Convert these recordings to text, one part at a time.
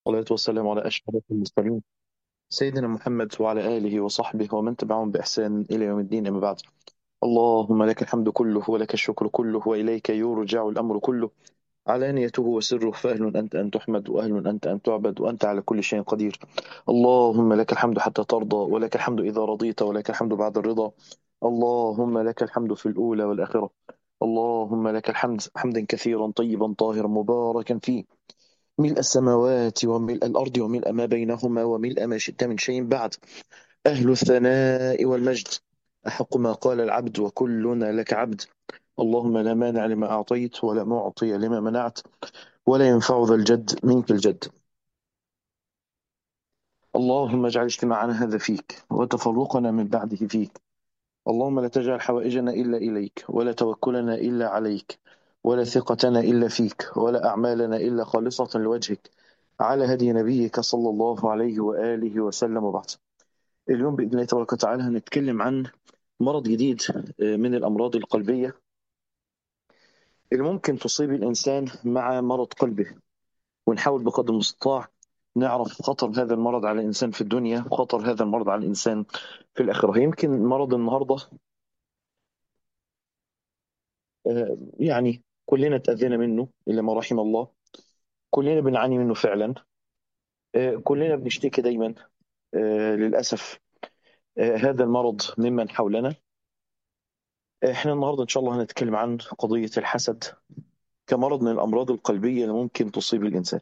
والصلاة والسلام على أشرف المرسلين سيدنا محمد وعلى آله وصحبه ومن تبعهم بإحسان إلى يوم الدين أما بعد اللهم لك الحمد كله ولك الشكر كله وإليك يرجع الأمر كله علانيته وسره فأهل أنت أن تحمد وأهل أنت أن تعبد وأنت على كل شيء قدير اللهم لك الحمد حتى ترضى ولك الحمد إذا رضيت ولك الحمد بعد الرضا اللهم لك الحمد في الأولى والآخرة اللهم لك الحمد حمدا كثيرا طيبا طاهرا مباركا فيه ملء السماوات وملء الأرض وملء ما بينهما وملء ما شئت من شيء بعد أهل الثناء والمجد أحق ما قال العبد وكلنا لك عبد اللهم لا مانع لما أعطيت ولا معطي لما منعت ولا ينفع ذا الجد منك الجد اللهم اجعل اجتماعنا هذا فيك وتفرقنا من بعده فيك اللهم لا تجعل حوائجنا إلا إليك ولا توكلنا إلا عليك ولا ثقتنا إلا فيك ولا أعمالنا إلا خالصة لوجهك على هدي نبيك صلى الله عليه وآله وسلم وبعد اليوم بإذن الله تبارك وتعالى هنتكلم عن مرض جديد من الأمراض القلبية اللي ممكن تصيب الإنسان مع مرض قلبه ونحاول بقدر المستطاع نعرف خطر هذا المرض على الإنسان في الدنيا وخطر هذا المرض على الإنسان في الآخرة يمكن مرض النهاردة آه، يعني كلنا تأذينا منه إلا ما رحم الله كلنا بنعاني منه فعلا آه، كلنا بنشتكي دايما آه، للأسف هذا المرض ممن حولنا احنا النهارده ان شاء الله هنتكلم عن قضية الحسد كمرض من الأمراض القلبية اللي ممكن تصيب الإنسان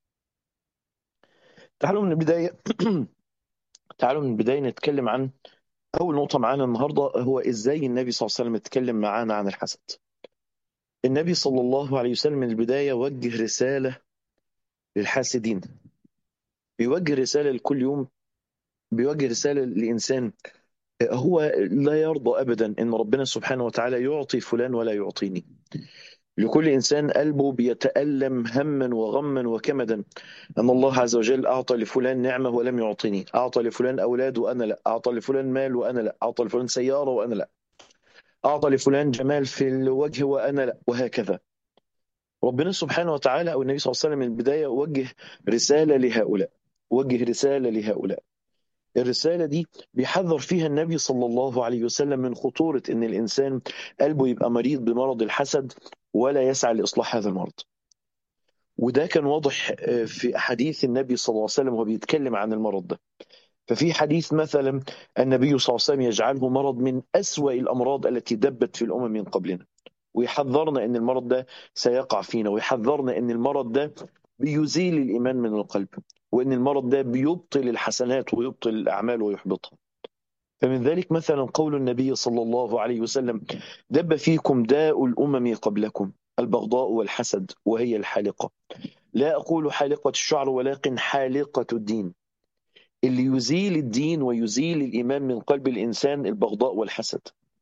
تعالوا من البداية تعالوا من البداية نتكلم عن أول نقطة معانا النهاردة هو إزاي النبي صلى الله عليه وسلم اتكلم معانا عن الحسد النبي صلى الله عليه وسلم من البداية وجه رسالة للحاسدين بيوجه رسالة لكل يوم بيوجه رسالة لإنسان هو لا يرضى أبدا أن ربنا سبحانه وتعالى يعطي فلان ولا يعطيني لكل إنسان قلبه بيتألم هما وغما وكمدا أن الله عز وجل أعطى لفلان نعمة ولم يعطيني أعطى لفلان أولاد وأنا لا أعطى لفلان مال وأنا لا أعطى لفلان سيارة وأنا لا أعطى لفلان جمال في الوجه وأنا لا وهكذا ربنا سبحانه وتعالى أو النبي صلى الله عليه وسلم من البداية وجه رسالة لهؤلاء وجه رسالة لهؤلاء الرسالة دي بيحذر فيها النبي صلى الله عليه وسلم من خطورة أن الإنسان قلبه يبقى مريض بمرض الحسد ولا يسعى لإصلاح هذا المرض وده كان واضح في أحاديث النبي صلى الله عليه وسلم وهو بيتكلم عن المرض ده ففي حديث مثلا النبي صلى الله عليه وسلم يجعله مرض من أسوأ الأمراض التي دبت في الأمم من قبلنا ويحذرنا أن المرض ده سيقع فينا ويحذرنا أن المرض ده بيزيل الإيمان من القلب وأن المرض ده بيبطل الحسنات ويبطل الأعمال ويحبطها فمن ذلك مثلا قول النبي صلى الله عليه وسلم دب فيكم داء الأمم قبلكم البغضاء والحسد وهي الحالقة لا أقول حالقة الشعر ولكن حالقة الدين اللي يزيل الدين ويزيل الإيمان من قلب الإنسان البغضاء والحسد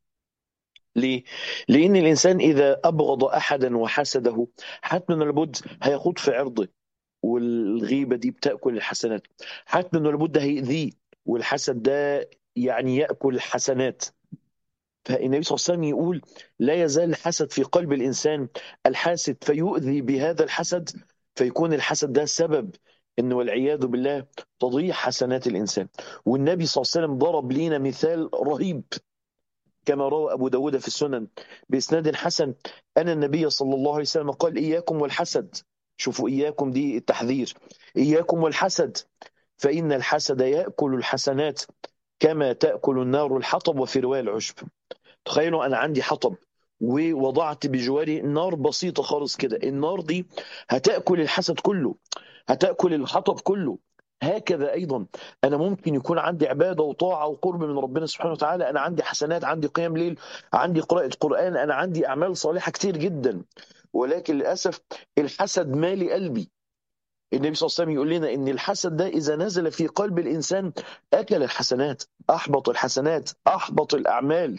ليه؟ لأن الإنسان إذا أبغض أحدا وحسده حتما لابد هيخوض في عرضه والغيبة دي بتأكل الحسنات حتما لابد هيأذيه والحسد ده يعني يأكل الحسنات فالنبي صلى الله عليه وسلم يقول لا يزال الحسد في قلب الإنسان الحاسد فيؤذي بهذا الحسد فيكون الحسد ده سبب ان والعياذ بالله تضيع حسنات الانسان والنبي صلى الله عليه وسلم ضرب لنا مثال رهيب كما روى ابو داود في السنن باسناد حسن ان النبي صلى الله عليه وسلم قال اياكم والحسد شوفوا اياكم دي التحذير اياكم والحسد فان الحسد ياكل الحسنات كما تاكل النار الحطب وفي روايه العشب تخيلوا انا عندي حطب ووضعت بجواري نار بسيطه خالص كده النار دي هتاكل الحسد كله هتاكل الحطب كله هكذا ايضا انا ممكن يكون عندي عباده وطاعه وقرب من ربنا سبحانه وتعالى انا عندي حسنات عندي قيام ليل عندي قراءه قران انا عندي اعمال صالحه كتير جدا ولكن للاسف الحسد مالي قلبي النبي صلى الله عليه وسلم يقول لنا ان الحسد ده اذا نزل في قلب الانسان اكل الحسنات احبط الحسنات احبط الاعمال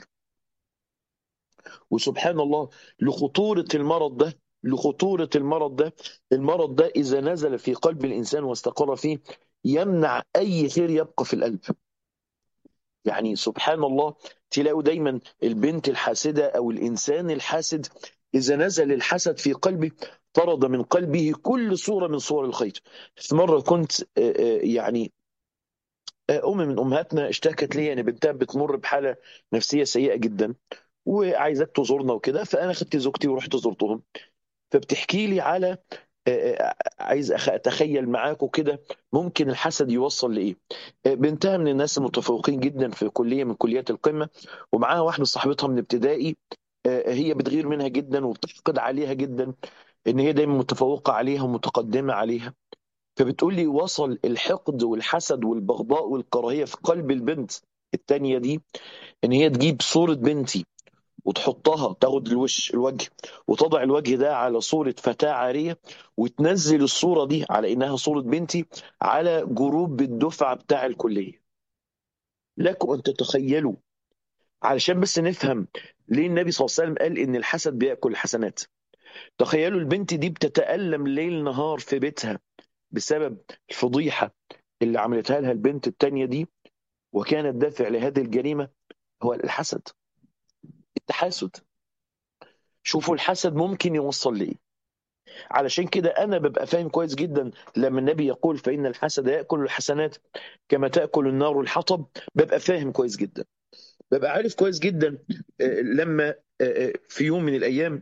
وسبحان الله لخطورة المرض ده لخطورة المرض ده المرض ده إذا نزل في قلب الإنسان واستقر فيه يمنع أي خير يبقى في القلب يعني سبحان الله تلاقوا دايما البنت الحاسدة أو الإنسان الحاسد إذا نزل الحسد في قلبه طرد من قلبه كل صورة من صور الخير في مرة كنت يعني أم من أمهاتنا اشتكت لي أن بنتها بتمر بحالة نفسية سيئة جدا وعايزاك تزورنا وكده فأنا خدت زوجتي ورحت زرتهم فبتحكي لي على عايز اتخيل معاكم كده ممكن الحسد يوصل لايه بنتها من الناس المتفوقين جدا في كليه من كليات القمه ومعاها واحده صاحبتها من ابتدائي هي بتغير منها جدا وبتحقد عليها جدا ان هي دايما متفوقه عليها ومتقدمه عليها فبتقول لي وصل الحقد والحسد والبغضاء والكراهيه في قلب البنت التانية دي ان هي تجيب صوره بنتي وتحطها تاخد الوش الوجه وتضع الوجه ده على صورة فتاة عارية وتنزل الصورة دي على إنها صورة بنتي على جروب الدفعة بتاع الكلية لكم أن تتخيلوا علشان بس نفهم ليه النبي صلى الله عليه وسلم قال إن الحسد بيأكل الحسنات تخيلوا البنت دي بتتألم ليل نهار في بيتها بسبب الفضيحة اللي عملتها لها البنت التانية دي وكان الدافع لهذه الجريمة هو الحسد التحاسد شوفوا الحسد ممكن يوصل لإيه علشان كده أنا ببقى فاهم كويس جدا لما النبي يقول فإن الحسد يأكل الحسنات كما تأكل النار الحطب ببقى فاهم كويس جدا ببقى عارف كويس جدا لما في يوم من الأيام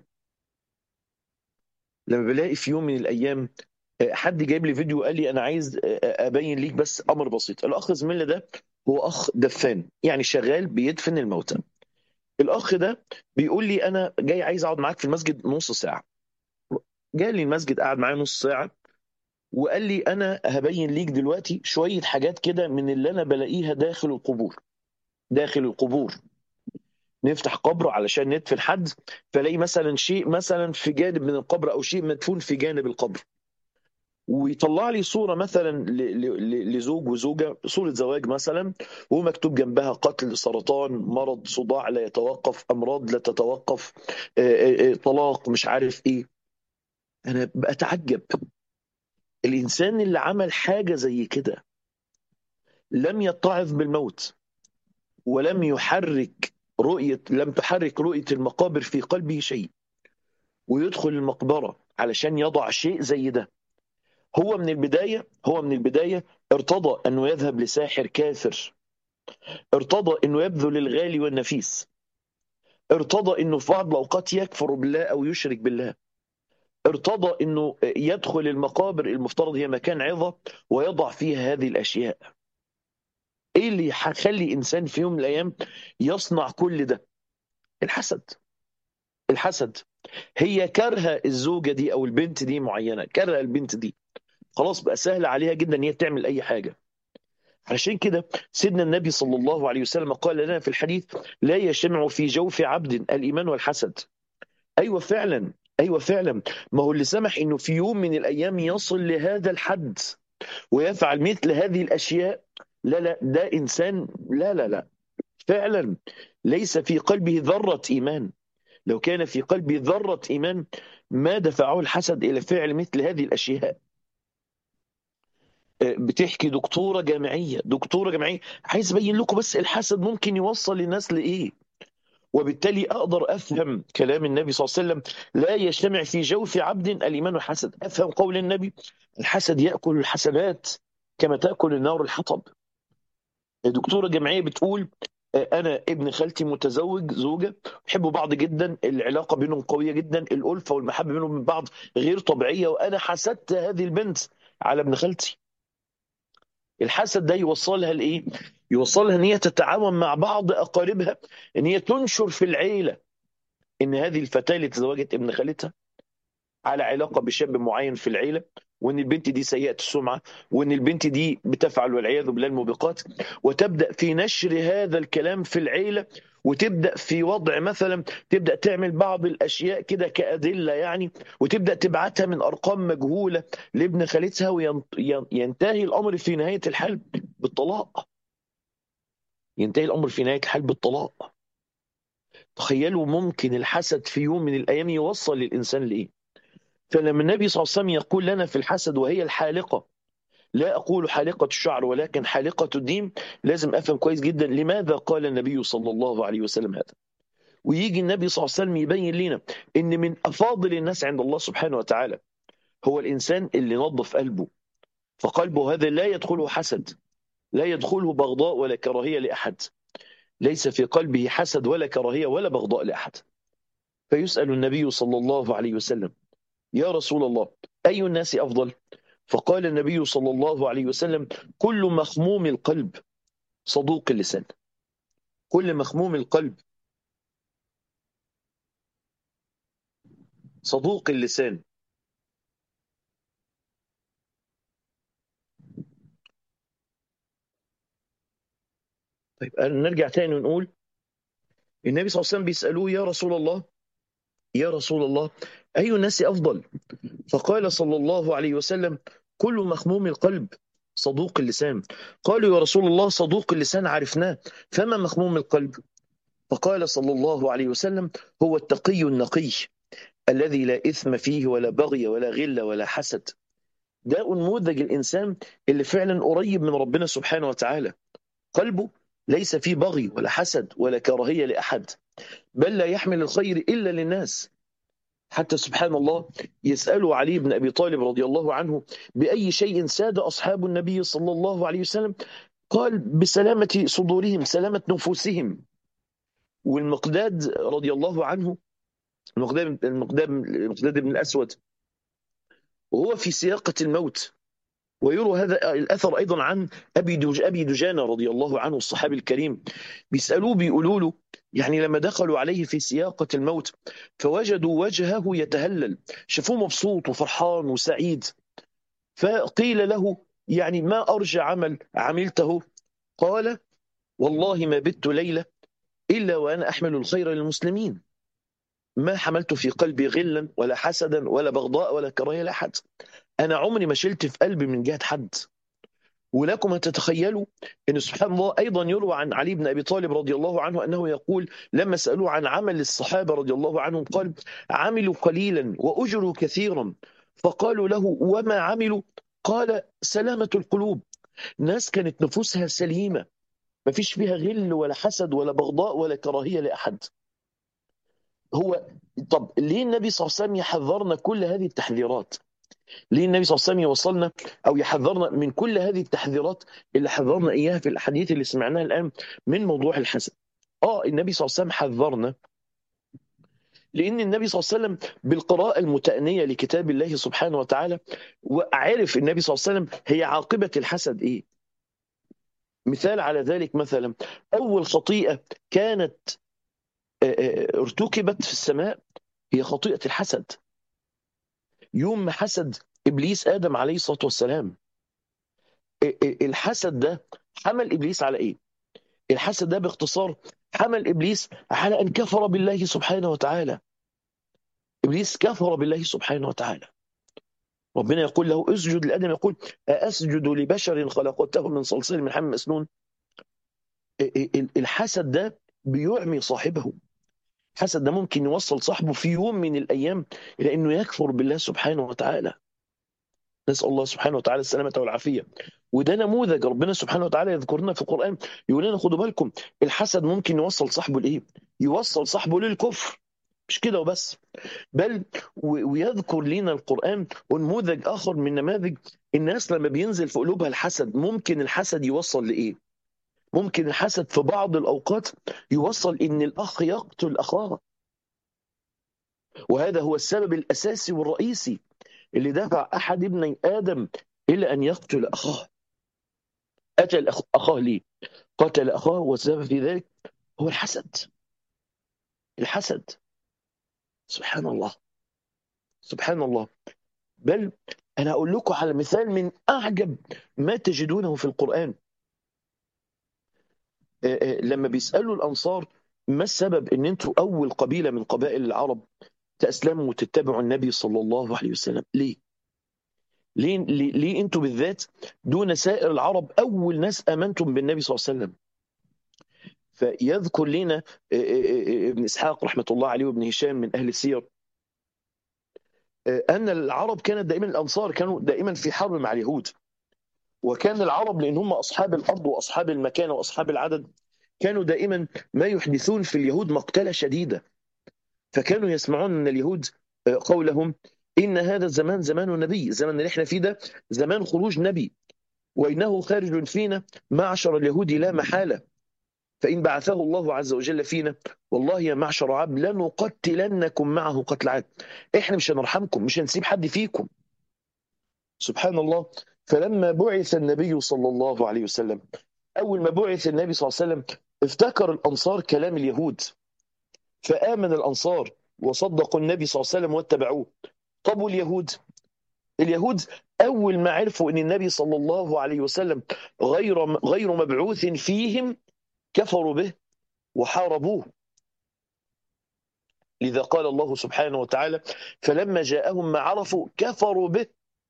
لما بلاقي في يوم من الأيام حد جايب لي فيديو قال لي أنا عايز أبين ليك بس أمر بسيط الأخ زميلنا ده هو أخ دفان يعني شغال بيدفن الموتى الاخ ده بيقول لي انا جاي عايز اقعد معاك في المسجد نص ساعه جاي لي المسجد قعد معايا نص ساعه وقال لي انا هبين ليك دلوقتي شويه حاجات كده من اللي انا بلاقيها داخل القبور داخل القبور نفتح قبر علشان ندفن حد فلاقي مثلا شيء مثلا في جانب من القبر او شيء مدفون في جانب القبر ويطلع لي صورة مثلا لزوج وزوجة صورة زواج مثلا ومكتوب جنبها قتل سرطان مرض صداع لا يتوقف أمراض لا تتوقف طلاق مش عارف إيه أنا بأتعجب الإنسان اللي عمل حاجة زي كده لم يتعظ بالموت ولم يحرك رؤية لم تحرك رؤية المقابر في قلبه شيء ويدخل المقبرة علشان يضع شيء زي ده هو من البداية هو من البداية ارتضى أنه يذهب لساحر كافر ارتضى أنه يبذل الغالي والنفيس ارتضى أنه في بعض الأوقات يكفر بالله أو يشرك بالله ارتضى أنه يدخل المقابر المفترض هي مكان عظة ويضع فيها هذه الأشياء ايه اللي هيخلي انسان في يوم من الايام يصنع كل ده الحسد الحسد هي كارهه الزوجه دي او البنت دي معينه كارهه البنت دي خلاص بقى سهل عليها جدا ان هي تعمل اي حاجه علشان كده سيدنا النبي صلى الله عليه وسلم قال لنا في الحديث لا يجتمع في جوف عبد الايمان والحسد ايوه فعلا ايوه فعلا ما هو اللي سمح انه في يوم من الايام يصل لهذا الحد ويفعل مثل هذه الاشياء لا لا ده انسان لا لا لا فعلا ليس في قلبه ذره ايمان لو كان في قلبه ذره ايمان ما دفعه الحسد الى فعل مثل هذه الاشياء بتحكي دكتوره جامعيه دكتوره جامعيه عايز ابين لكم بس الحسد ممكن يوصل للناس لايه وبالتالي اقدر افهم كلام النبي صلى الله عليه وسلم لا يجتمع في جوف عبد الايمان والحسد افهم قول النبي الحسد ياكل الحسنات كما تاكل النار الحطب دكتوره جامعيه بتقول انا ابن خالتي متزوج زوجه بيحبوا بعض جدا العلاقه بينهم قويه جدا الالفه والمحبه بينهم من بعض غير طبيعيه وانا حسدت هذه البنت على ابن خالتي الحسد ده يوصلها لايه يوصلها ان هي تتعاون مع بعض اقاربها ان هي تنشر في العيله ان هذه الفتاه اللي تزوجت ابن خالتها على علاقه بشاب معين في العيله وان البنت دي سيئه السمعه وان البنت دي بتفعل والعياذ بالله الموبقات وتبدا في نشر هذا الكلام في العيله وتبدا في وضع مثلا تبدا تعمل بعض الاشياء كده كادله يعني وتبدا تبعتها من ارقام مجهوله لابن خالتها وينتهي الامر في نهايه الحال بالطلاق ينتهي الامر في نهايه الحال بالطلاق تخيلوا ممكن الحسد في يوم من الايام يوصل للانسان لايه فلما النبي صلى الله عليه وسلم يقول لنا في الحسد وهي الحالقة لا أقول حالقة الشعر ولكن حالقة الدين لازم أفهم كويس جدا لماذا قال النبي صلى الله عليه وسلم هذا ويجي النبي صلى الله عليه وسلم يبين لنا ان من افاضل الناس عند الله سبحانه وتعالى هو الانسان اللي نظف قلبه فقلبه هذا لا يدخله حسد لا يدخله بغضاء ولا كراهيه لاحد ليس في قلبه حسد ولا كراهيه ولا بغضاء لاحد فيسال النبي صلى الله عليه وسلم يا رسول الله اي الناس افضل فقال النبي صلى الله عليه وسلم كل مخموم القلب صدوق اللسان كل مخموم القلب صدوق اللسان طيب نرجع تاني ونقول النبي صلى الله عليه وسلم بيسألوه يا رسول الله يا رسول الله أي الناس أفضل فقال صلى الله عليه وسلم كل مخموم القلب صدوق اللسان قالوا يا رسول الله صدوق اللسان عرفناه فما مخموم القلب فقال صلى الله عليه وسلم هو التقي النقي الذي لا إثم فيه ولا بغي ولا غل ولا حسد ده نموذج الإنسان اللي فعلا قريب من ربنا سبحانه وتعالى قلبه ليس فيه بغي ولا حسد ولا كراهية لأحد بل لا يحمل الخير إلا للناس حتى سبحان الله يسأل علي بن أبي طالب رضي الله عنه بأي شيء ساد أصحاب النبي صلى الله عليه وسلم قال بسلامة صدورهم سلامة نفوسهم والمقداد رضي الله عنه المقداد المقداد المقداد بن الأسود وهو في سياقة الموت ويروى هذا الأثر أيضا عن أبي دج أبي دجانة رضي الله عنه الصحابي الكريم بيسألوه بيقولوا له يعني لما دخلوا عليه في سياقة الموت فوجدوا وجهه يتهلل شافوه مبسوط وفرحان وسعيد فقيل له يعني ما أرجى عمل عملته قال والله ما بت ليلة إلا وأنا أحمل الخير للمسلمين ما حملت في قلبي غلا ولا حسدا ولا بغضاء ولا كراهية لأحد أنا عمري ما شلت في قلبي من جهة حد ولكم أن تتخيلوا أن سبحان الله أيضا يروى عن علي بن أبي طالب رضي الله عنه أنه يقول لما سألوه عن عمل الصحابة رضي الله عنهم قال عملوا قليلا وأجروا كثيرا فقالوا له وما عملوا قال سلامة القلوب ناس كانت نفوسها سليمة ما فيش فيها غل ولا حسد ولا بغضاء ولا كراهية لأحد هو طب ليه النبي صلى الله عليه وسلم يحذرنا كل هذه التحذيرات ليه النبي صلى الله عليه وسلم يوصلنا او يحذرنا من كل هذه التحذيرات اللي حذرنا اياها في الاحاديث اللي سمعناها الان من موضوع الحسد اه النبي صلى الله عليه وسلم حذرنا لان النبي صلى الله عليه وسلم بالقراءه المتانيه لكتاب الله سبحانه وتعالى وعرف النبي صلى الله عليه وسلم هي عاقبه الحسد ايه مثال على ذلك مثلا اول خطيئه كانت ارتكبت في السماء هي خطيئه الحسد يوم ما حسد ابليس ادم عليه الصلاه والسلام الحسد ده حمل ابليس على ايه الحسد ده باختصار حمل ابليس على ان كفر بالله سبحانه وتعالى ابليس كفر بالله سبحانه وتعالى ربنا يقول له اسجد لادم يقول اسجد لبشر خلقته من صلصال من حمى مسنون الحسد ده بيعمي صاحبه الحسد ده ممكن يوصل صاحبه في يوم من الايام الى انه يكفر بالله سبحانه وتعالى نسال الله سبحانه وتعالى السلامه والعافيه وده نموذج ربنا سبحانه وتعالى يذكرنا في القران يقول لنا خدوا بالكم الحسد ممكن يوصل صاحبه لايه؟ يوصل صاحبه للكفر مش كده وبس بل ويذكر لنا القران ونموذج اخر من نماذج الناس لما بينزل في قلوبها الحسد ممكن الحسد يوصل لايه؟ ممكن الحسد في بعض الأوقات يوصل إن الأخ يقتل أخاه وهذا هو السبب الأساسي والرئيسي اللي دفع أحد ابني آدم إلى أن يقتل أخاه قتل أخاه ليه؟ قتل أخاه والسبب في ذلك هو الحسد الحسد سبحان الله سبحان الله بل أنا أقول لكم على مثال من أعجب ما تجدونه في القرآن لما بيسألوا الأنصار ما السبب ان انتوا اول قبيلة من قبائل العرب تأسلموا وتتبعوا النبي صلى الله عليه وسلم ليه ليه, ليه, ليه انتوا بالذات دون سائر العرب اول ناس امنتم بالنبي صلى الله عليه وسلم فيذكر لنا ابن اسحاق رحمه الله عليه وابن هشام من اهل السير ان العرب كانت دائما الانصار كانوا دائما في حرب مع اليهود وكان العرب لان هم اصحاب الارض واصحاب المكان واصحاب العدد كانوا دائما ما يحدثون في اليهود مقتلة شديدة فكانوا يسمعون من اليهود قولهم إن هذا الزمان زمان نبي الزمن اللي احنا فيه ده زمان خروج نبي وإنه خارج فينا معشر اليهود لا محالة فإن بعثه الله عز وجل فينا والله يا معشر عبد لنقتلنكم معه قتل عاد احنا مش هنرحمكم مش هنسيب حد فيكم سبحان الله فلما بعث النبي صلى الله عليه وسلم أول ما بعث النبي صلى الله عليه وسلم افتكر الأنصار كلام اليهود فآمن الأنصار وصدقوا النبي صلى الله عليه وسلم واتبعوه طب واليهود اليهود أول ما عرفوا أن النبي صلى الله عليه وسلم غير غير مبعوث فيهم كفروا به وحاربوه لذا قال الله سبحانه وتعالى فلما جاءهم ما عرفوا كفروا به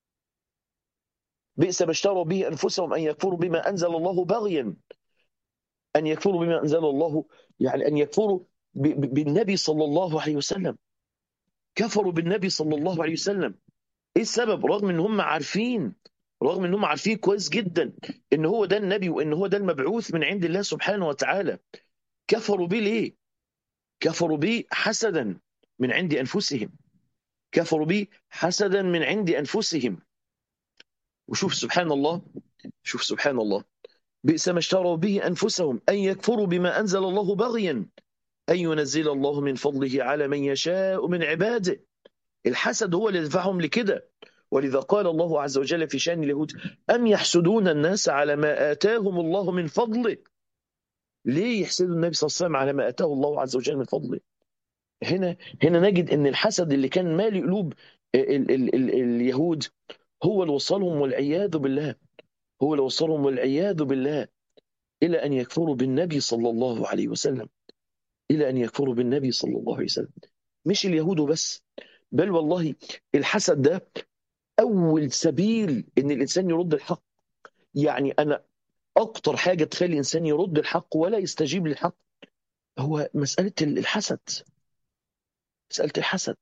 بئس ما اشتروا به أنفسهم أن يكفروا بما أنزل الله بغيا أن يكفروا بما أنزل الله يعني أن يكفروا بالنبي صلى الله عليه وسلم كفروا بالنبي صلى الله عليه وسلم ايه السبب رغم ان هم عارفين رغم ان هم عارفين كويس جدا ان هو ده النبي وان هو ده المبعوث من عند الله سبحانه وتعالى كفروا به ليه كفروا به حسدا من عند انفسهم كفروا به حسدا من عند انفسهم وشوف سبحان الله شوف سبحان الله بئس ما اشتروا به انفسهم ان يكفروا بما انزل الله بغيا ان ينزل الله من فضله على من يشاء من عباده الحسد هو اللي يدفعهم لكده ولذا قال الله عز وجل في شان اليهود أم يحسدون الناس على ما آتاهم الله من فضله ليه يحسدوا النبي صلى الله عليه وسلم على ما آتاه الله عز وجل من فضله هنا هنا نجد ان الحسد اللي كان مالي قلوب ال ال ال اليهود هو اللي وصلهم والعياذ بالله هو اللي وصلهم والعياذ بالله إلى أن يكفروا بالنبي صلى الله عليه وسلم إلى أن يكفروا بالنبي صلى الله عليه وسلم مش اليهود بس بل والله الحسد ده أول سبيل إن الإنسان يرد الحق يعني أنا أكتر حاجة تخلي الإنسان يرد الحق ولا يستجيب للحق هو مسألة الحسد مسألة الحسد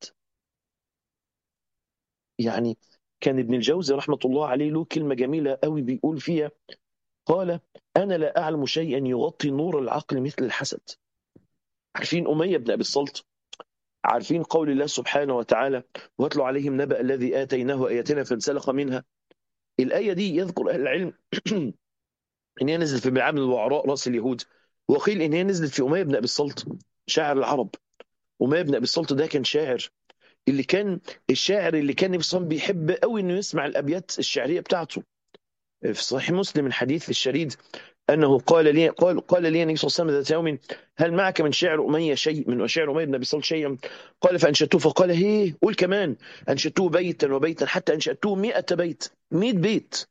يعني كان ابن الجوزي رحمة الله عليه له كلمة جميلة قوي بيقول فيها قال أنا لا أعلم شيئا يغطي نور العقل مثل الحسد عارفين أمية بن أبي السلط عارفين قول الله سبحانه وتعالى واتلو عليهم نبأ الذي آتيناه آياتنا فانسلخ منها الآية دي يذكر أهل العلم إن هي نزلت في بلعام الوعراء رأس اليهود وقيل إن هي نزلت في أمية بن أبي السلط شاعر العرب أمية بن أبي السلط ده كان شاعر اللي كان الشاعر اللي كان نفسه بيحب قوي إنه يسمع الأبيات الشعرية بتاعته في صحيح مسلم الحديث الشريد أنه قال لي قال قال لي النبي صلى الله عليه وسلم ذات يوم هل معك من شعر أمية شيء من شعر أمية بن أبي سلط شيئا قال فأنشدته فقال هي قول كمان أنشدته بيتا وبيتا حتى أنشدته 100 بيت 100 بيت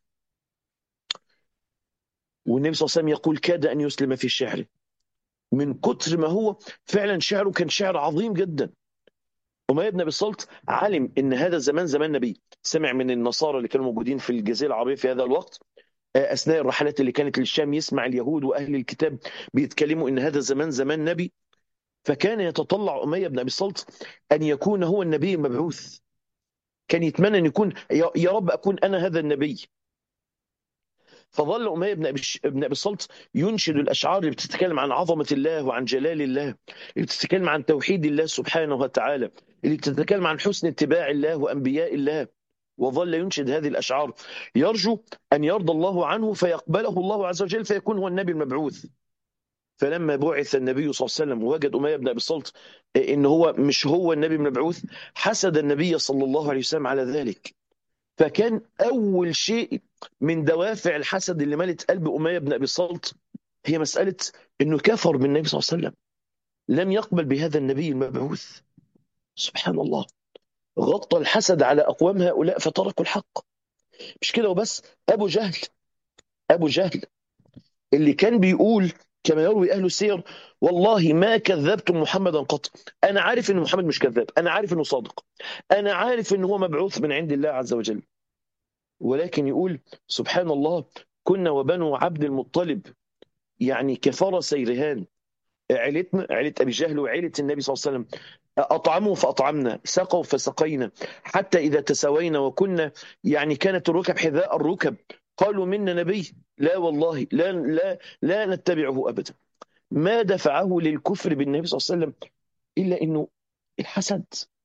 والنبي صلى الله عليه وسلم يقول كاد أن يسلم في الشعر من كتر ما هو فعلا شعره كان شعر عظيم جدا أمية بن أبي السلط علم إن هذا الزمان زمان نبي سمع من النصارى اللي كانوا موجودين في الجزيرة العربية في هذا الوقت أثناء الرحلات اللي كانت للشام يسمع اليهود وأهل الكتاب بيتكلموا إن هذا الزمان زمان نبي فكان يتطلع أمية بن أبي السلط أن يكون هو النبي المبعوث كان يتمنى أن يكون يا رب أكون أنا هذا النبي فظل أمية بن أبي بن أبي السلط ينشد الأشعار اللي بتتكلم عن عظمة الله وعن جلال الله اللي بتتكلم عن توحيد الله سبحانه وتعالى اللي بتتكلم عن حسن اتباع الله وأنبياء الله وظل ينشد هذه الأشعار يرجو أن يرضى الله عنه فيقبله الله عز وجل فيكون هو النبي المبعوث فلما بعث النبي صلى الله عليه وسلم ووجد أمية بن أبي السلط إن هو مش هو النبي المبعوث حسد النبي صلى الله عليه وسلم على ذلك فكان أول شيء من دوافع الحسد اللي ملت قلب أمية بن أبي السلط هي مسألة أنه كفر بالنبي صلى الله عليه وسلم لم يقبل بهذا النبي المبعوث سبحان الله غطى الحسد على أقوام هؤلاء فتركوا الحق مش كده وبس أبو جهل أبو جهل اللي كان بيقول كما يروي أهل السير والله ما كذبت محمدا قط أنا عارف أن محمد مش كذاب أنا عارف أنه صادق أنا عارف أنه هو مبعوث من عند الله عز وجل ولكن يقول سبحان الله كنا وبنو عبد المطلب يعني كفرس رهان عيلتنا عيلة أبي جهل وعيلة النبي صلى الله عليه وسلم أطعموا فأطعمنا سقوا فسقينا حتى إذا تساوينا وكنا يعني كانت الركب حذاء الركب قالوا منا نبي لا والله لا لا لا نتبعه أبدا ما دفعه للكفر بالنبي صلى الله عليه وسلم إلا أنه الحسد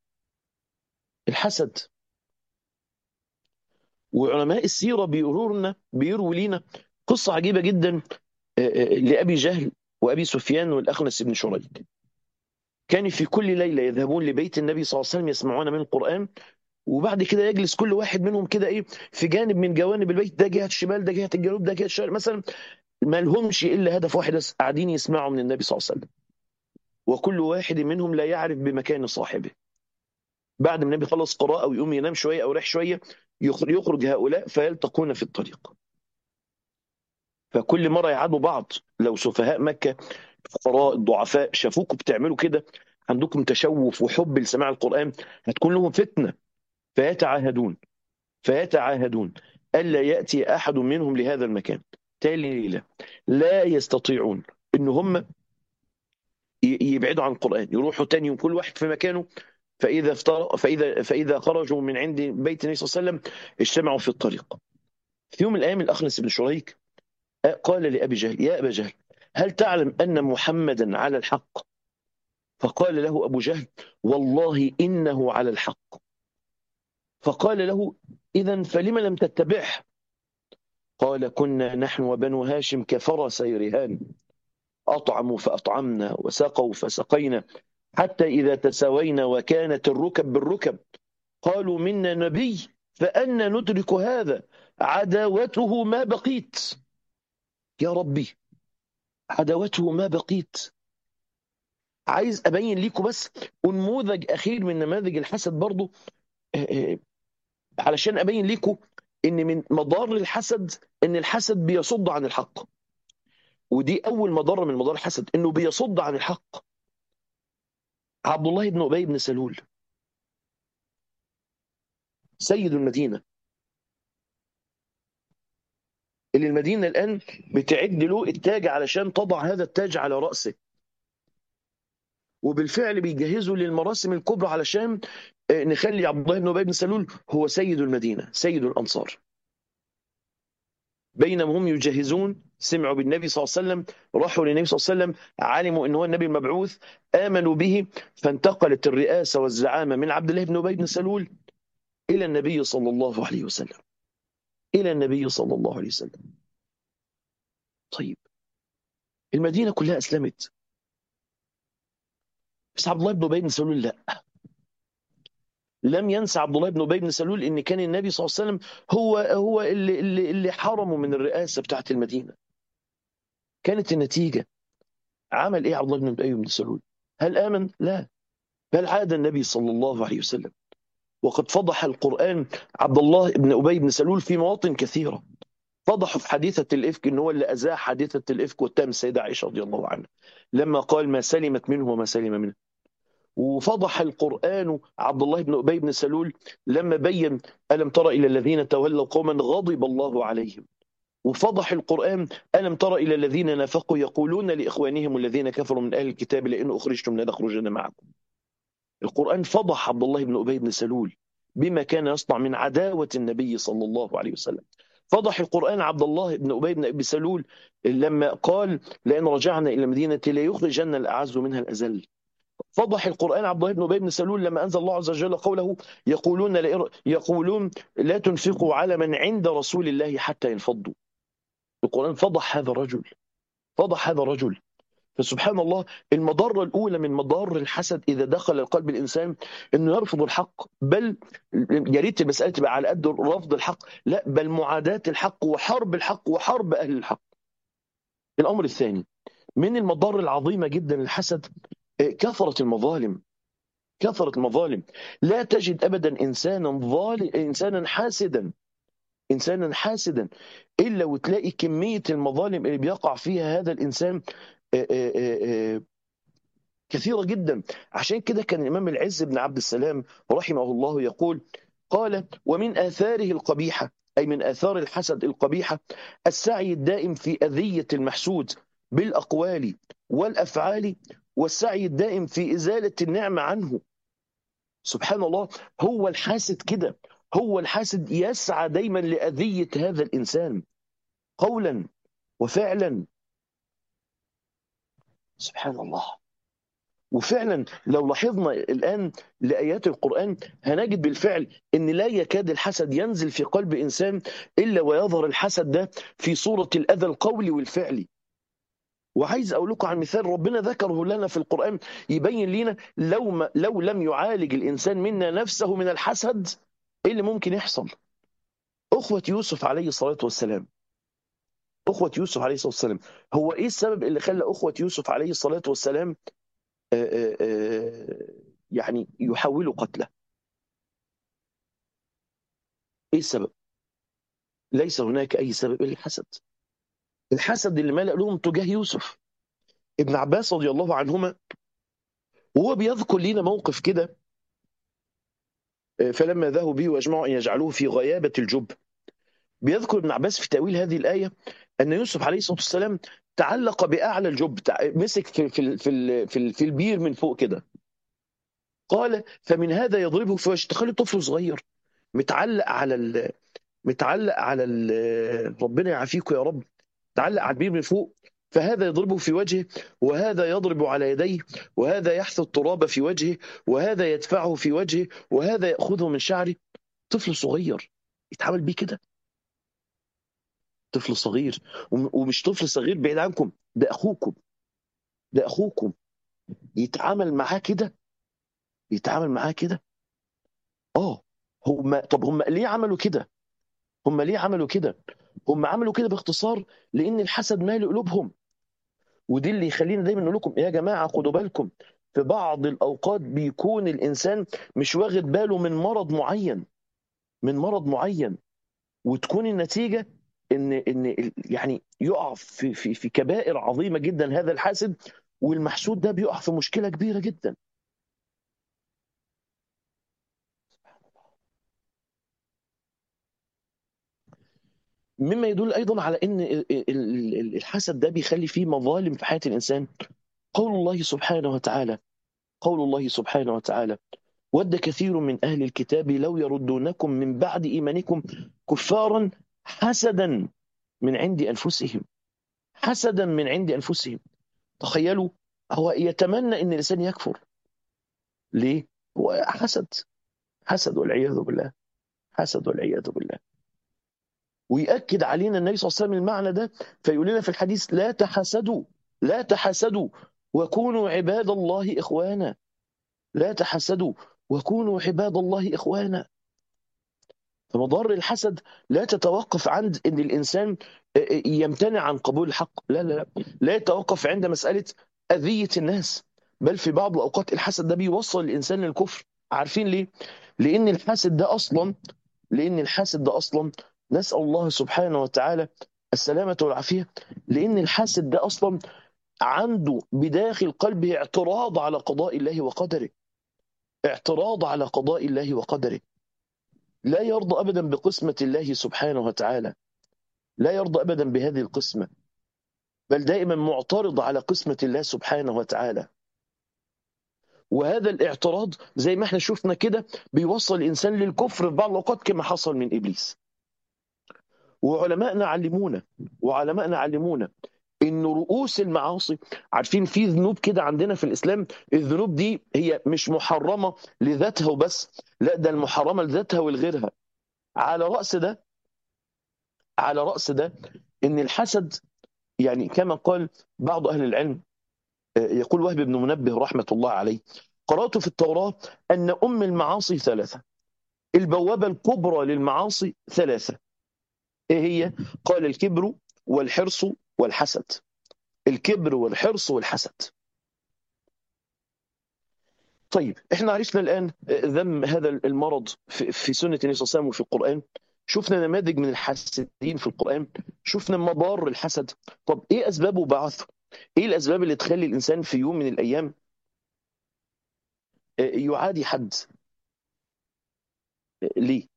الحسد وعلماء السيرة بيقولوا لنا بيرووا لنا قصة عجيبة جدا لأبي جهل وأبي سفيان والأخنس بن شريك كان في كل ليلة يذهبون لبيت النبي صلى الله عليه وسلم يسمعون من القرآن وبعد كده يجلس كل واحد منهم كده ايه في جانب من جوانب البيت ده جهه الشمال ده جهه الجنوب ده جهه الشرق مثلا ما لهمش الا هدف واحد بس قاعدين يسمعوا من النبي صلى الله عليه وسلم وكل واحد منهم لا يعرف بمكان صاحبه بعد ما النبي خلص قراءه ويقوم ينام شويه او يريح شويه يخرج هؤلاء فيلتقون في الطريق فكل مره يعادوا بعض لو سفهاء مكه الفقراء الضعفاء شافوكم بتعملوا كده عندكم تشوف وحب لسماع القران هتكون لهم فتنه فيتعاهدون فيتعاهدون ألا يأتي أحد منهم لهذا المكان تالي ليلة لا يستطيعون إن هم يبعدوا عن القرآن يروحوا تاني يوم كل واحد في مكانه فإذا افتر... فإذا فإذا خرجوا من عند بيت النبي صلى الله عليه وسلم اجتمعوا في الطريق في يوم من الأيام الأخنس بن شريك قال لأبي جهل يا أبا جهل هل تعلم أن محمدا على الحق فقال له أبو جهل والله إنه على الحق فقال له إذا فلم لم تتبعه قال كنا نحن وبنو هاشم كفرس رهان أطعموا فأطعمنا وسقوا فسقينا حتى إذا تساوينا وكانت الركب بالركب قالوا منا نبي فأنا ندرك هذا عداوته ما بقيت يا ربي عداوته ما بقيت عايز أبين لكم بس نموذج أخير من نماذج الحسد برضو علشان أبين لكم ان من مضار الحسد ان الحسد بيصد عن الحق ودي اول مضره من مضار الحسد انه بيصد عن الحق عبد الله بن ابي بن سلول سيد المدينه اللي المدينه الان بتعد له التاج علشان تضع هذا التاج على راسه وبالفعل بيجهزوا للمراسم الكبرى علشان نخلي عبد الله بن ابي بن سلول هو سيد المدينه سيد الانصار بينما هم يجهزون سمعوا بالنبي صلى الله عليه وسلم راحوا للنبي صلى الله عليه وسلم علموا ان هو النبي المبعوث امنوا به فانتقلت الرئاسه والزعامه من عبد الله بن ابي بن سلول الى النبي صلى الله عليه وسلم الى النبي صلى الله عليه وسلم طيب المدينه كلها اسلمت بس عبد الله بن ابي بن سلول لا لم ينسى عبد الله بن ابي بن سلول ان كان النبي صلى الله عليه وسلم هو هو اللي اللي, اللي حرمه من الرئاسه بتاعت المدينه. كانت النتيجه عمل ايه عبد الله بن ابي بن سلول؟ هل امن؟ لا. بل عاد النبي صلى الله عليه وسلم. وقد فضح القران عبد الله بن ابي بن سلول في مواطن كثيره. فضحوا في حادثه الافك ان هو اللي ازاح حادثه الافك واتهم السيده عائشه رضي الله عنها. لما قال ما سلمت منه وما سلم منه. وفضح القرآن عبد الله بن أبي بن سلول لما بين ألم تر إلى الذين تولوا قوما غضب الله عليهم وفضح القرآن ألم تر إلى الذين نافقوا يقولون لإخوانهم الذين كفروا من أهل الكتاب لئن أخرجتم لنخرجن معكم القرآن فضح عبد الله بن أبي بن سلول بما كان يصنع من عداوة النبي صلى الله عليه وسلم فضح القرآن عبد الله بن أبي بن أبي سلول لما قال لئن رجعنا إلى المدينة ليخرجن الأعز منها الأذل فضح القرآن عبد الله بن أبي بن سلول لما أنزل الله عز وجل قوله يقولون يقولون لا تنفقوا على من عند رسول الله حتى ينفضوا القرآن فضح هذا الرجل فضح هذا الرجل فسبحان الله المضرة الأولى من مضار الحسد إذا دخل قلب الإنسان إنه يرفض الحق بل يا ريت المسألة تبقى على قد رفض الحق لا بل معاداة الحق وحرب الحق وحرب أهل الحق الأمر الثاني من المضار العظيمة جدا للحسد كثرة المظالم كثرة المظالم لا تجد أبدا إنسانا ظالم إنسانا حاسدا إنسانا حاسدا إلا وتلاقي كمية المظالم اللي بيقع فيها هذا الإنسان كثيرة جدا عشان كده كان الإمام العز بن عبد السلام رحمه الله يقول قال ومن آثاره القبيحة أي من آثار الحسد القبيحة السعي الدائم في أذية المحسود بالأقوال والأفعال والسعي الدائم في إزالة النعمة عنه سبحان الله هو الحاسد كده هو الحاسد يسعى دايما لأذية هذا الإنسان قولا وفعلا سبحان الله وفعلا لو لاحظنا الآن لآيات القرآن هنجد بالفعل أن لا يكاد الحسد ينزل في قلب إنسان إلا ويظهر الحسد ده في صورة الأذى القولي والفعلي وعايز أقول لكم عن مثال ربنا ذكره لنا في القرآن يبين لنا لو, ما لو لم يعالج الإنسان منا نفسه من الحسد إيه اللي ممكن يحصل أخوة يوسف عليه الصلاة والسلام أخوة يوسف عليه الصلاة والسلام هو إيه السبب اللي خلى أخوة يوسف عليه الصلاة والسلام آآ آآ يعني يحاولوا قتله إيه السبب ليس هناك أي سبب إلا الحسد الحسد اللي ملأ لهم تجاه يوسف ابن عباس رضي الله عنهما وهو بيذكر لنا موقف كده فلما ذهبوا به واجمعوا ان يجعلوه في غيابه الجب بيذكر ابن عباس في تاويل هذه الايه ان يوسف عليه الصلاه والسلام تعلق باعلى الجب مسك في في في في, في البير من فوق كده قال فمن هذا يضربه في وجهه تخيل طفل صغير متعلق على ال... متعلق على ال... ربنا يعافيكم يا رب تعلق على البير من فوق فهذا يضربه في وجهه وهذا يضرب على يديه وهذا يحث التراب في وجهه وهذا يدفعه في وجهه وهذا يأخذه من شعره طفل صغير يتعامل بيه كده طفل صغير ومش طفل صغير بعيد عنكم ده أخوكم ده أخوكم يتعامل معاه كده يتعامل معاه كده اه هم طب هم ليه عملوا كده هم ليه عملوا كده هم عملوا كده باختصار لان الحسد مال قلوبهم ودي اللي يخلينا دايما نقول لكم يا جماعه خدوا بالكم في بعض الاوقات بيكون الانسان مش واخد باله من مرض معين من مرض معين وتكون النتيجه ان ان يعني يقع في في في كبائر عظيمه جدا هذا الحاسد والمحسود ده بيقع في مشكله كبيره جدا مما يدل ايضا على ان الحسد ده بيخلي فيه مظالم في حياه الانسان قول الله سبحانه وتعالى قول الله سبحانه وتعالى ود كثير من اهل الكتاب لو يردونكم من بعد ايمانكم كفارا حسدا من عند انفسهم حسدا من عند انفسهم تخيلوا هو يتمنى ان الانسان يكفر ليه هو حسد حسد والعياذ بالله حسد والعياذ بالله ويأكد علينا النبي صلى الله عليه وسلم المعنى ده فيقول لنا في الحديث لا تحاسدوا لا تحاسدوا وكونوا عباد الله إخوانا لا تحاسدوا وكونوا عباد الله إخوانا فمضار الحسد لا تتوقف عند ان الانسان يمتنع عن قبول الحق لا لا لا لا يتوقف عند مساله اذيه الناس بل في بعض الاوقات الحسد ده بيوصل الانسان للكفر عارفين ليه لان الحاسد ده اصلا لان الحاسد ده اصلا نسال الله سبحانه وتعالى السلامه والعافيه لان الحاسد ده اصلا عنده بداخل قلبه اعتراض على قضاء الله وقدره اعتراض على قضاء الله وقدره لا يرضى ابدا بقسمه الله سبحانه وتعالى لا يرضى ابدا بهذه القسمه بل دائما معترض على قسمه الله سبحانه وتعالى وهذا الاعتراض زي ما احنا شفنا كده بيوصل الانسان للكفر في بعض الاوقات كما حصل من ابليس وعلمائنا علمونا وعلمائنا علمونا ان رؤوس المعاصي عارفين في ذنوب كده عندنا في الاسلام الذنوب دي هي مش محرمه لذاتها وبس لا ده المحرمه لذاتها ولغيرها على راس ده على راس ده ان الحسد يعني كما قال بعض اهل العلم يقول وهب بن منبه رحمه الله عليه قرات في التوراه ان ام المعاصي ثلاثه البوابه الكبرى للمعاصي ثلاثه ايه هي قال الكبر والحرص والحسد الكبر والحرص والحسد طيب احنا عرفنا الان ذم هذا المرض في سنه النبي صلى الله عليه وسلم وفي القران شفنا نماذج من الحاسدين في القران شفنا مضار الحسد طب ايه اسبابه وبعثه ايه الاسباب اللي تخلي الانسان في يوم من الايام يعادي حد ليه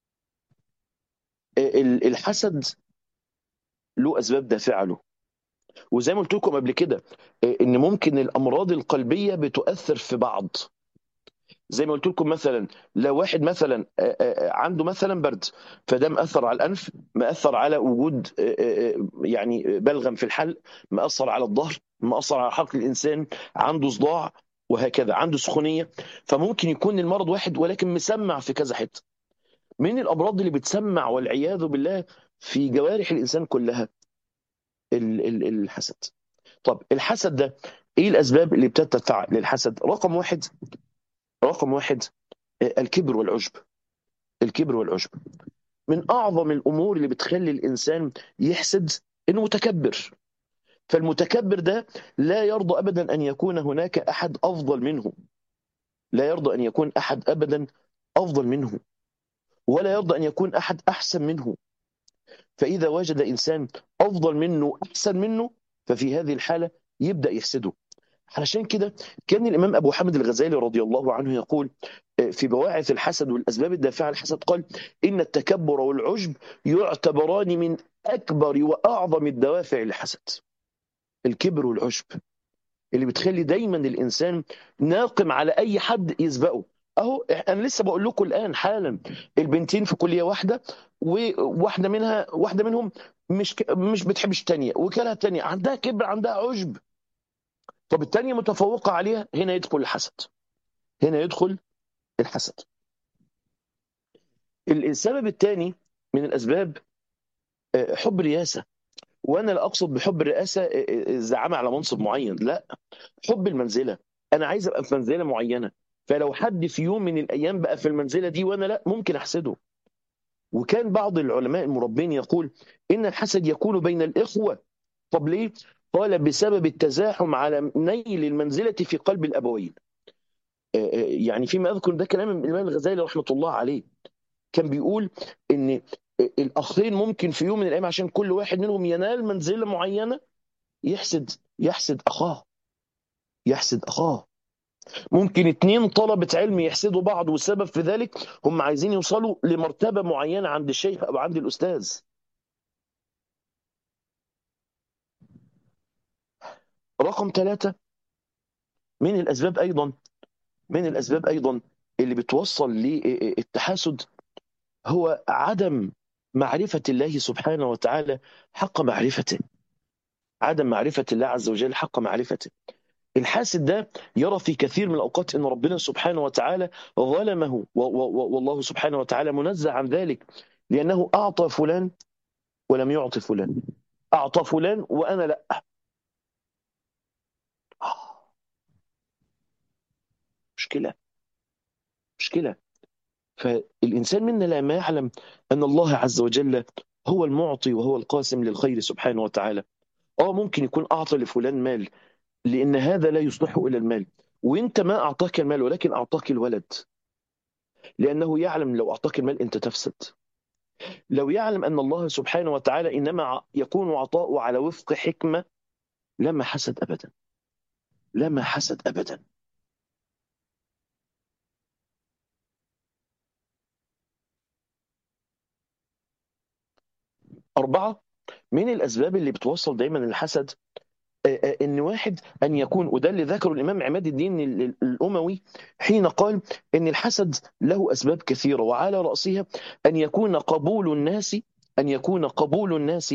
الحسد له اسباب دافعه له وزي ما قلت لكم قبل كده ان ممكن الامراض القلبيه بتؤثر في بعض زي ما قلت لكم مثلا لو واحد مثلا آه، آه، عنده مثلا برد فده مأثر على الأنف مأثر على وجود آه، آه، يعني بلغم في الحلق مأثر على الظهر مأثر على حلق الإنسان عنده صداع وهكذا عنده سخونية فممكن يكون المرض واحد ولكن مسمع في كذا حتة من الأمراض اللي بتسمع والعياذ بالله في جوارح الإنسان كلها ال- ال- الحسد طب الحسد ده ايه الاسباب اللي بتدفع للحسد رقم واحد رقم واحد آه، الكبر والعجب الكبر والعجب من اعظم الامور اللي بتخلي الانسان يحسد انه متكبر فالمتكبر ده لا يرضى ابدا ان يكون هناك احد افضل منه لا يرضى ان يكون احد ابدا افضل منه ولا يرضى ان يكون احد احسن منه فاذا وجد انسان افضل منه احسن منه ففي هذه الحاله يبدا يحسده علشان كده كان الإمام أبو حامد الغزالي رضي الله عنه يقول آه، في بواعث الحسد والأسباب الدافعة للحسد قال إن التكبر والعجب يعتبران من أكبر وأعظم الدوافع للحسد الكبر والعجب اللي بتخلي دايما الإنسان ناقم على أي حد يسبقه أهو أنا لسه بقول لكم الآن حالا البنتين في كلية واحدة وواحدة منها واحدة منهم مش ك... مش بتحبش التانية وكالها التانية عندها كبر عندها عجب طب التانية متفوقة عليها هنا يدخل الحسد هنا يدخل الحسد السبب الثاني من الأسباب آه، حب رياسة وأنا لا أقصد بحب الرئاسة آه، آه، الزعامة على منصب معين لا حب المنزلة أنا عايز أبقى في منزلة معينة فلو حد في يوم من الأيام بقى في المنزلة دي وأنا لا ممكن أحسده وكان بعض العلماء المربين يقول إن الحسد يكون بين الإخوة طب ليه؟ قال بسبب التزاحم على نيل المنزلة في قلب الأبوين يعني فيما اذكر ده كلام الامام الغزالي رحمه الله عليه كان بيقول ان الاخين ممكن في يوم من الايام عشان كل واحد منهم ينال منزله معينه يحسد يحسد اخاه يحسد اخاه ممكن اتنين طلبة علم يحسدوا بعض والسبب في ذلك هم عايزين يوصلوا لمرتبة معينة عند الشيخ أو عند الأستاذ رقم ثلاثة من الأسباب أيضا من الأسباب أيضا اللي بتوصل للتحاسد هو عدم معرفة الله سبحانه وتعالى حق معرفته عدم معرفة الله عز وجل حق معرفته الحاسد ده يرى في كثير من الأوقات أن ربنا سبحانه وتعالى ظلمه والله سبحانه وتعالى منزه عن ذلك لأنه أعطى فلان ولم يعطي فلان أعطى فلان وأنا لا مشكلة مشكلة فالإنسان منا لما يعلم أن الله عز وجل هو المعطي وهو القاسم للخير سبحانه وتعالى اه ممكن يكون أعطى لفلان مال لأن هذا لا يصلحه إلى المال وانت ما أعطاك المال ولكن أعطاك الولد لأنه يعلم لو أعطاك المال أنت تفسد لو يعلم أن الله سبحانه وتعالى إنما يكون عطاؤه على وفق حكمة لما حسد أبدا لما حسد أبدا أربعة من الأسباب اللي بتوصل دايما الحسد ان واحد ان يكون وده اللي ذكره الامام عماد الدين الاموي حين قال ان الحسد له اسباب كثيره وعلى راسها ان يكون قبول الناس ان يكون قبول الناس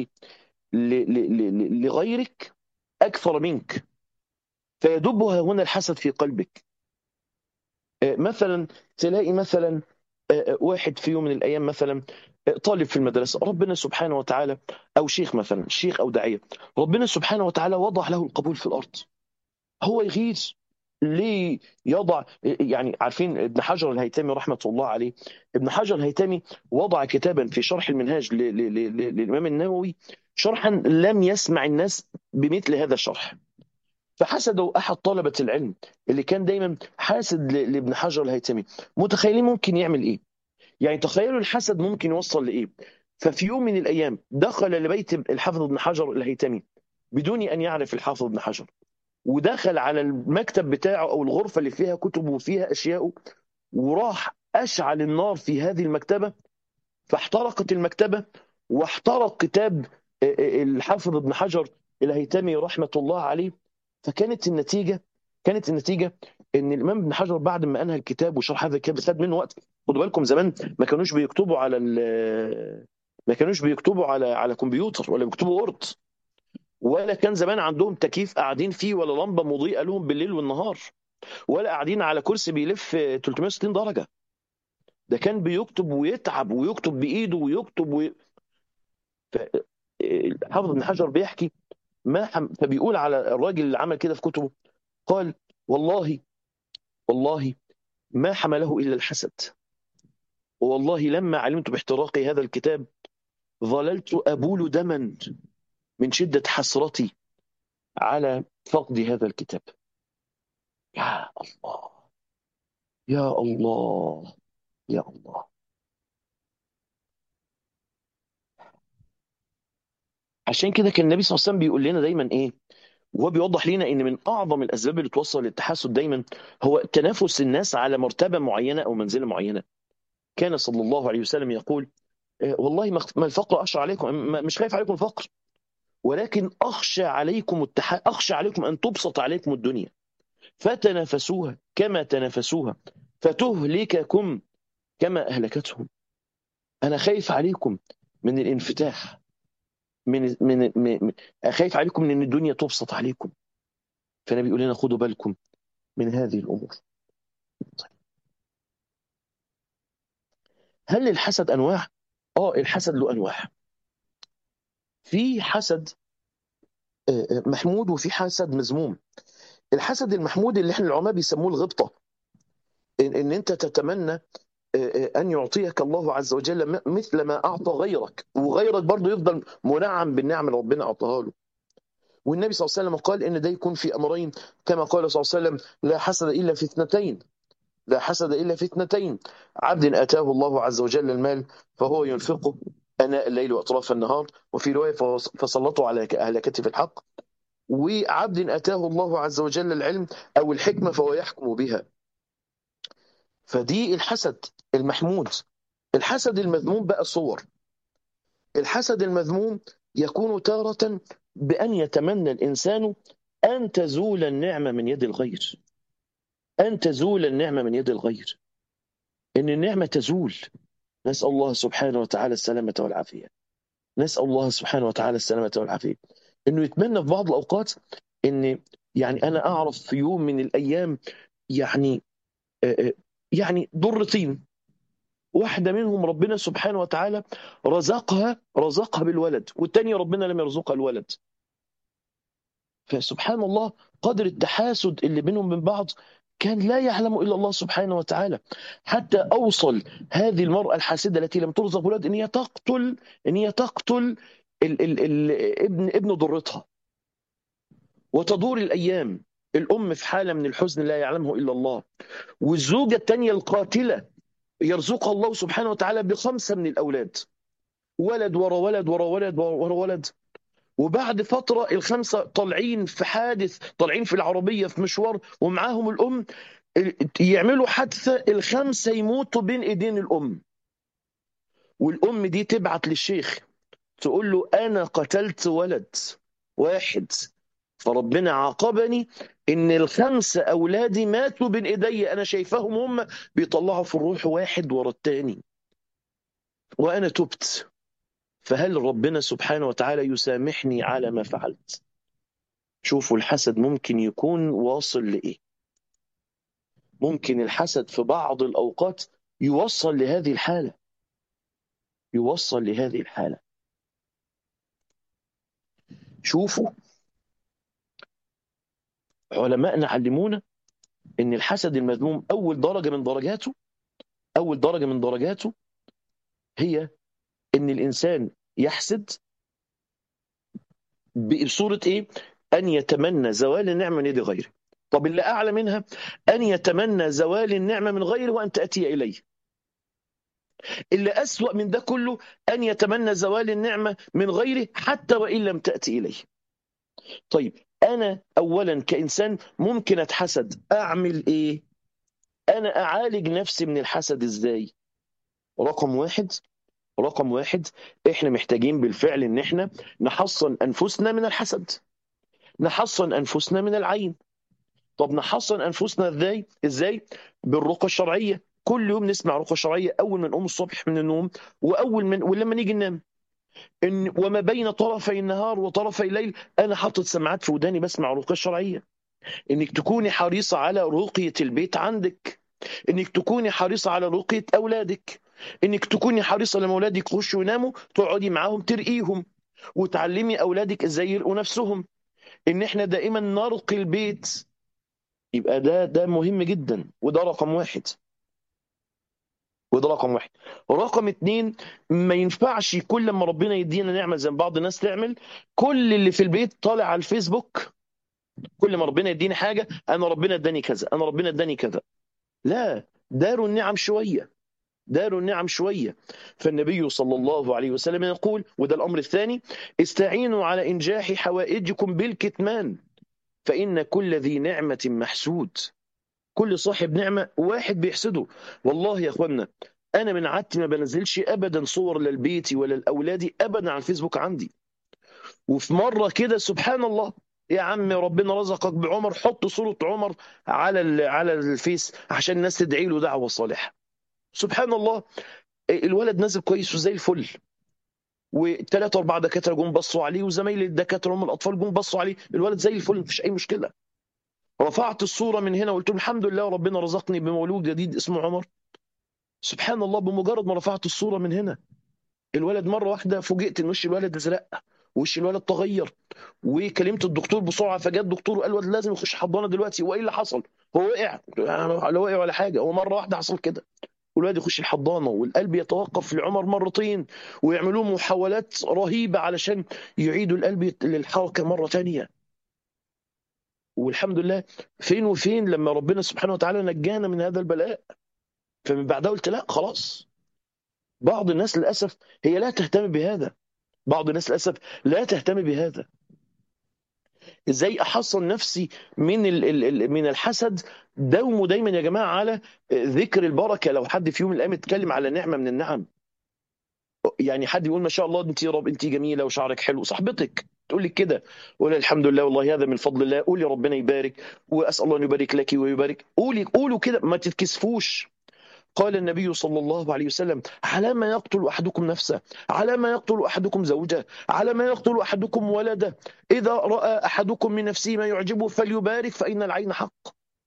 لغيرك اكثر منك فيدبها هنا الحسد في قلبك مثلا تلاقي مثلا واحد في يوم من الايام مثلا طالب في المدرسة ربنا سبحانه وتعالى أو شيخ مثلا شيخ أو داعية ربنا سبحانه وتعالى وضع له القبول في الأرض هو يغيث ليه يضع يعني عارفين ابن حجر الهيتمي رحمة الله عليه ابن حجر الهيتمي وضع كتابا في شرح المنهاج للإمام النووي شرحا لم يسمع الناس بمثل هذا الشرح فحسدوا أحد طلبة العلم اللي كان دايما حاسد لابن حجر الهيتمي متخيلين ممكن يعمل إيه يعني تخيلوا الحسد ممكن يوصل لإيه ففي يوم من الأيام دخل لبيت الحافظ ابن حجر الهيتمي بدون أن يعرف الحافظ ابن حجر ودخل على المكتب بتاعه أو الغرفة اللي فيها كتبه وفيها أشياءه وراح أشعل النار في هذه المكتبة فاحترقت المكتبة واحترق كتاب الحافظ ابن حجر الهيتمي رحمة الله عليه فكانت النتيجة كانت النتيجة ان الامام ابن حجر بعد ما انهى الكتاب وشرح هذا الكتاب خد منه وقت خدوا بالكم زمان ما كانوش بيكتبوا على ما كانوش بيكتبوا على على كمبيوتر ولا بيكتبوا وورد ولا كان زمان عندهم تكييف قاعدين فيه ولا لمبه مضيئه لهم بالليل والنهار ولا قاعدين على كرسي بيلف 360 درجه ده كان بيكتب ويتعب ويكتب بايده ويكتب وي... ف... حافظ ابن حجر بيحكي ما حم... فبيقول على الراجل اللي عمل كده في كتبه قال والله والله ما حمله الا الحسد والله لما علمت باحتراق هذا الكتاب ظللت ابول دما من شده حسرتي على فقد هذا الكتاب يا الله يا الله يا الله عشان كده كان النبي صلى الله عليه وسلم بيقول لنا دايما ايه وهو بيوضح لنا ان من اعظم الاسباب اللي توصل للتحسد دايما هو تنافس الناس على مرتبه معينه او منزله معينه كان صلى الله عليه وسلم يقول والله ما الفقر اشرع عليكم مش خايف عليكم الفقر ولكن اخشى عليكم التح... اخشى عليكم ان تبسط عليكم الدنيا فتنافسوها كما تنافسوها فتهلككم كما اهلكتهم انا خايف عليكم من الانفتاح من من, من خايف عليكم من ان الدنيا تبسط عليكم فالنبي بيقول لنا خدوا بالكم من هذه الامور طيب. هل الحسد انواع اه الحسد له انواع في حسد محمود وفي حسد مذموم الحسد المحمود اللي احنا العلماء بيسموه الغبطه ان, إن انت تتمنى ان يعطيك الله عز وجل مثل ما اعطى غيرك وغيرك برضه يفضل منعم بالنعم اللي ربنا اعطاها له والنبي صلى الله عليه وسلم قال ان ده يكون في امرين كما قال صلى الله عليه وسلم لا حسد الا في اثنتين لا حسد الا في اثنتين عبد اتاه الله عز وجل المال فهو ينفقه اناء الليل واطراف النهار وفي روايه فسلطوا على اهلكته في الحق وعبد اتاه الله عز وجل العلم او الحكمه فهو يحكم بها فدي الحسد المحمود الحسد المذموم بقى صور الحسد المذموم يكون تارة بأن يتمنى الإنسان أن تزول النعمة من يد الغير أن تزول النعمة من يد الغير إن النعمة تزول نسأل الله سبحانه وتعالى السلامة والعافية نسأل الله سبحانه وتعالى السلامة والعافية إنه يتمنى في بعض الأوقات إن يعني أنا أعرف في يوم من الأيام يعني يعني ضرتين واحدة منهم ربنا سبحانه وتعالى رزقها رزقها بالولد والتانية ربنا لم يرزقها الولد فسبحان الله قدر التحاسد اللي بينهم من بعض كان لا يعلم إلا الله سبحانه وتعالى حتى أوصل هذه المرأة الحاسدة التي لم ترزق ولد إن هي تقتل إن هي تقتل ال ال ال ابن ابن ضرتها وتدور الأيام الأم في حالة من الحزن لا يعلمه إلا الله والزوجة الثانية القاتلة يرزقها الله سبحانه وتعالى بخمسة من الأولاد ولد ورا ولد ورا ولد ورا ولد وبعد فترة الخمسة طالعين في حادث طالعين في العربية في مشوار ومعاهم الأم يعملوا حادثة الخمسة يموتوا بين إيدين الأم والأم دي تبعت للشيخ تقول له أنا قتلت ولد واحد فربنا عاقبني ان الخمسه اولادي ماتوا بين ايدي انا شايفاهم هم بيطلعوا في الروح واحد ورا الثاني وانا تبت فهل ربنا سبحانه وتعالى يسامحني على ما فعلت شوفوا الحسد ممكن يكون واصل لايه ممكن الحسد في بعض الاوقات يوصل لهذه الحاله يوصل لهذه الحاله شوفوا علماءنا علمونا ان الحسد المذموم اول درجه من درجاته اول درجه من درجاته هي ان الانسان يحسد بصوره ايه ان يتمنى زوال النعمه من يد غيره طب اللي اعلى منها ان يتمنى زوال النعمه من غيره وان تاتي اليه اللي اسوا من ده كله ان يتمنى زوال النعمه من غيره حتى وان لم تاتي اليه طيب انا اولا كانسان ممكن اتحسد اعمل ايه انا اعالج نفسي من الحسد ازاي رقم واحد رقم واحد احنا محتاجين بالفعل ان احنا نحصن انفسنا من الحسد نحصن انفسنا من العين طب نحصن انفسنا ازاي ازاي بالرقى الشرعيه كل يوم نسمع رقى شرعيه اول ما نقوم الصبح من النوم واول من ولما نيجي ننام ان وما بين طرفي النهار وطرفي الليل انا حاطط سماعات في وداني بسمع رقى شرعيه انك تكوني حريصه على رقيه البيت عندك انك تكوني حريصه على رقيه اولادك انك تكوني حريصه لما اولادك يخشوا يناموا تقعدي معاهم ترقيهم وتعلمي اولادك ازاي يرقوا نفسهم ان احنا دائما نرقي البيت يبقى ده ده مهم جدا وده رقم واحد وده رقم واحد رقم اتنين ما ينفعش كل ما ربنا يدينا نعمة زي ما بعض الناس تعمل كل اللي في البيت طالع على الفيسبوك كل ما ربنا يديني حاجة أنا ربنا اداني كذا أنا ربنا اداني كذا لا داروا النعم شوية داروا النعم شوية فالنبي صلى الله عليه وسلم يقول وده الأمر الثاني استعينوا على إنجاح حوائجكم بالكتمان فإن كل ذي نعمة محسود كل صاحب نعمة واحد بيحسده والله يا أخوانا أنا من عادتي ما بنزلش أبدا صور للبيتي ولا لأولادي أبدا على الفيسبوك عندي وفي مرة كده سبحان الله يا عم ربنا رزقك بعمر حط صورة عمر على على الفيس عشان الناس تدعي له دعوة صالحة سبحان الله الولد نازل كويس وزي الفل وثلاثة أربعة دكاترة جم بصوا عليه وزمايلي الدكاترة هم الأطفال جم بصوا عليه الولد زي الفل مفيش أي مشكلة رفعت الصورة من هنا وقلت الحمد لله ربنا رزقني بمولود جديد اسمه عمر سبحان الله بمجرد ما رفعت الصورة من هنا الولد مرة واحدة فوجئت ان وش الولد ازرق وش الولد تغير وكلمت الدكتور بسرعة فجاء الدكتور وقال الولد لازم يخش حضانة دلوقتي وايه اللي حصل هو وقع لا وقع ولا حاجة هو مرة واحدة حصل كده والواد يخش الحضانه والقلب يتوقف لعمر مرتين ويعملوا محاولات رهيبه علشان يعيدوا القلب للحركه مره ثانيه والحمد لله فين وفين لما ربنا سبحانه وتعالى نجانا من هذا البلاء فمن بعدها قلت لا خلاص بعض الناس للاسف هي لا تهتم بهذا بعض الناس للاسف لا تهتم بهذا ازاي احصن نفسي من من الحسد داوموا دايما يا جماعه على ذكر البركه لو حد في يوم من الايام اتكلم على نعمه من النعم يعني حد يقول ما شاء الله انت رب انت جميله وشعرك حلو صاحبتك تقول لك كده قول الحمد لله والله هذا من فضل الله قولي ربنا يبارك واسال الله ان يبارك لك ويبارك قولي قولوا كده ما تتكسفوش قال النبي صلى الله عليه وسلم على ما يقتل أحدكم نفسه على ما يقتل أحدكم زوجه على ما يقتل أحدكم ولده إذا رأى أحدكم من نفسه ما يعجبه فليبارك فإن العين حق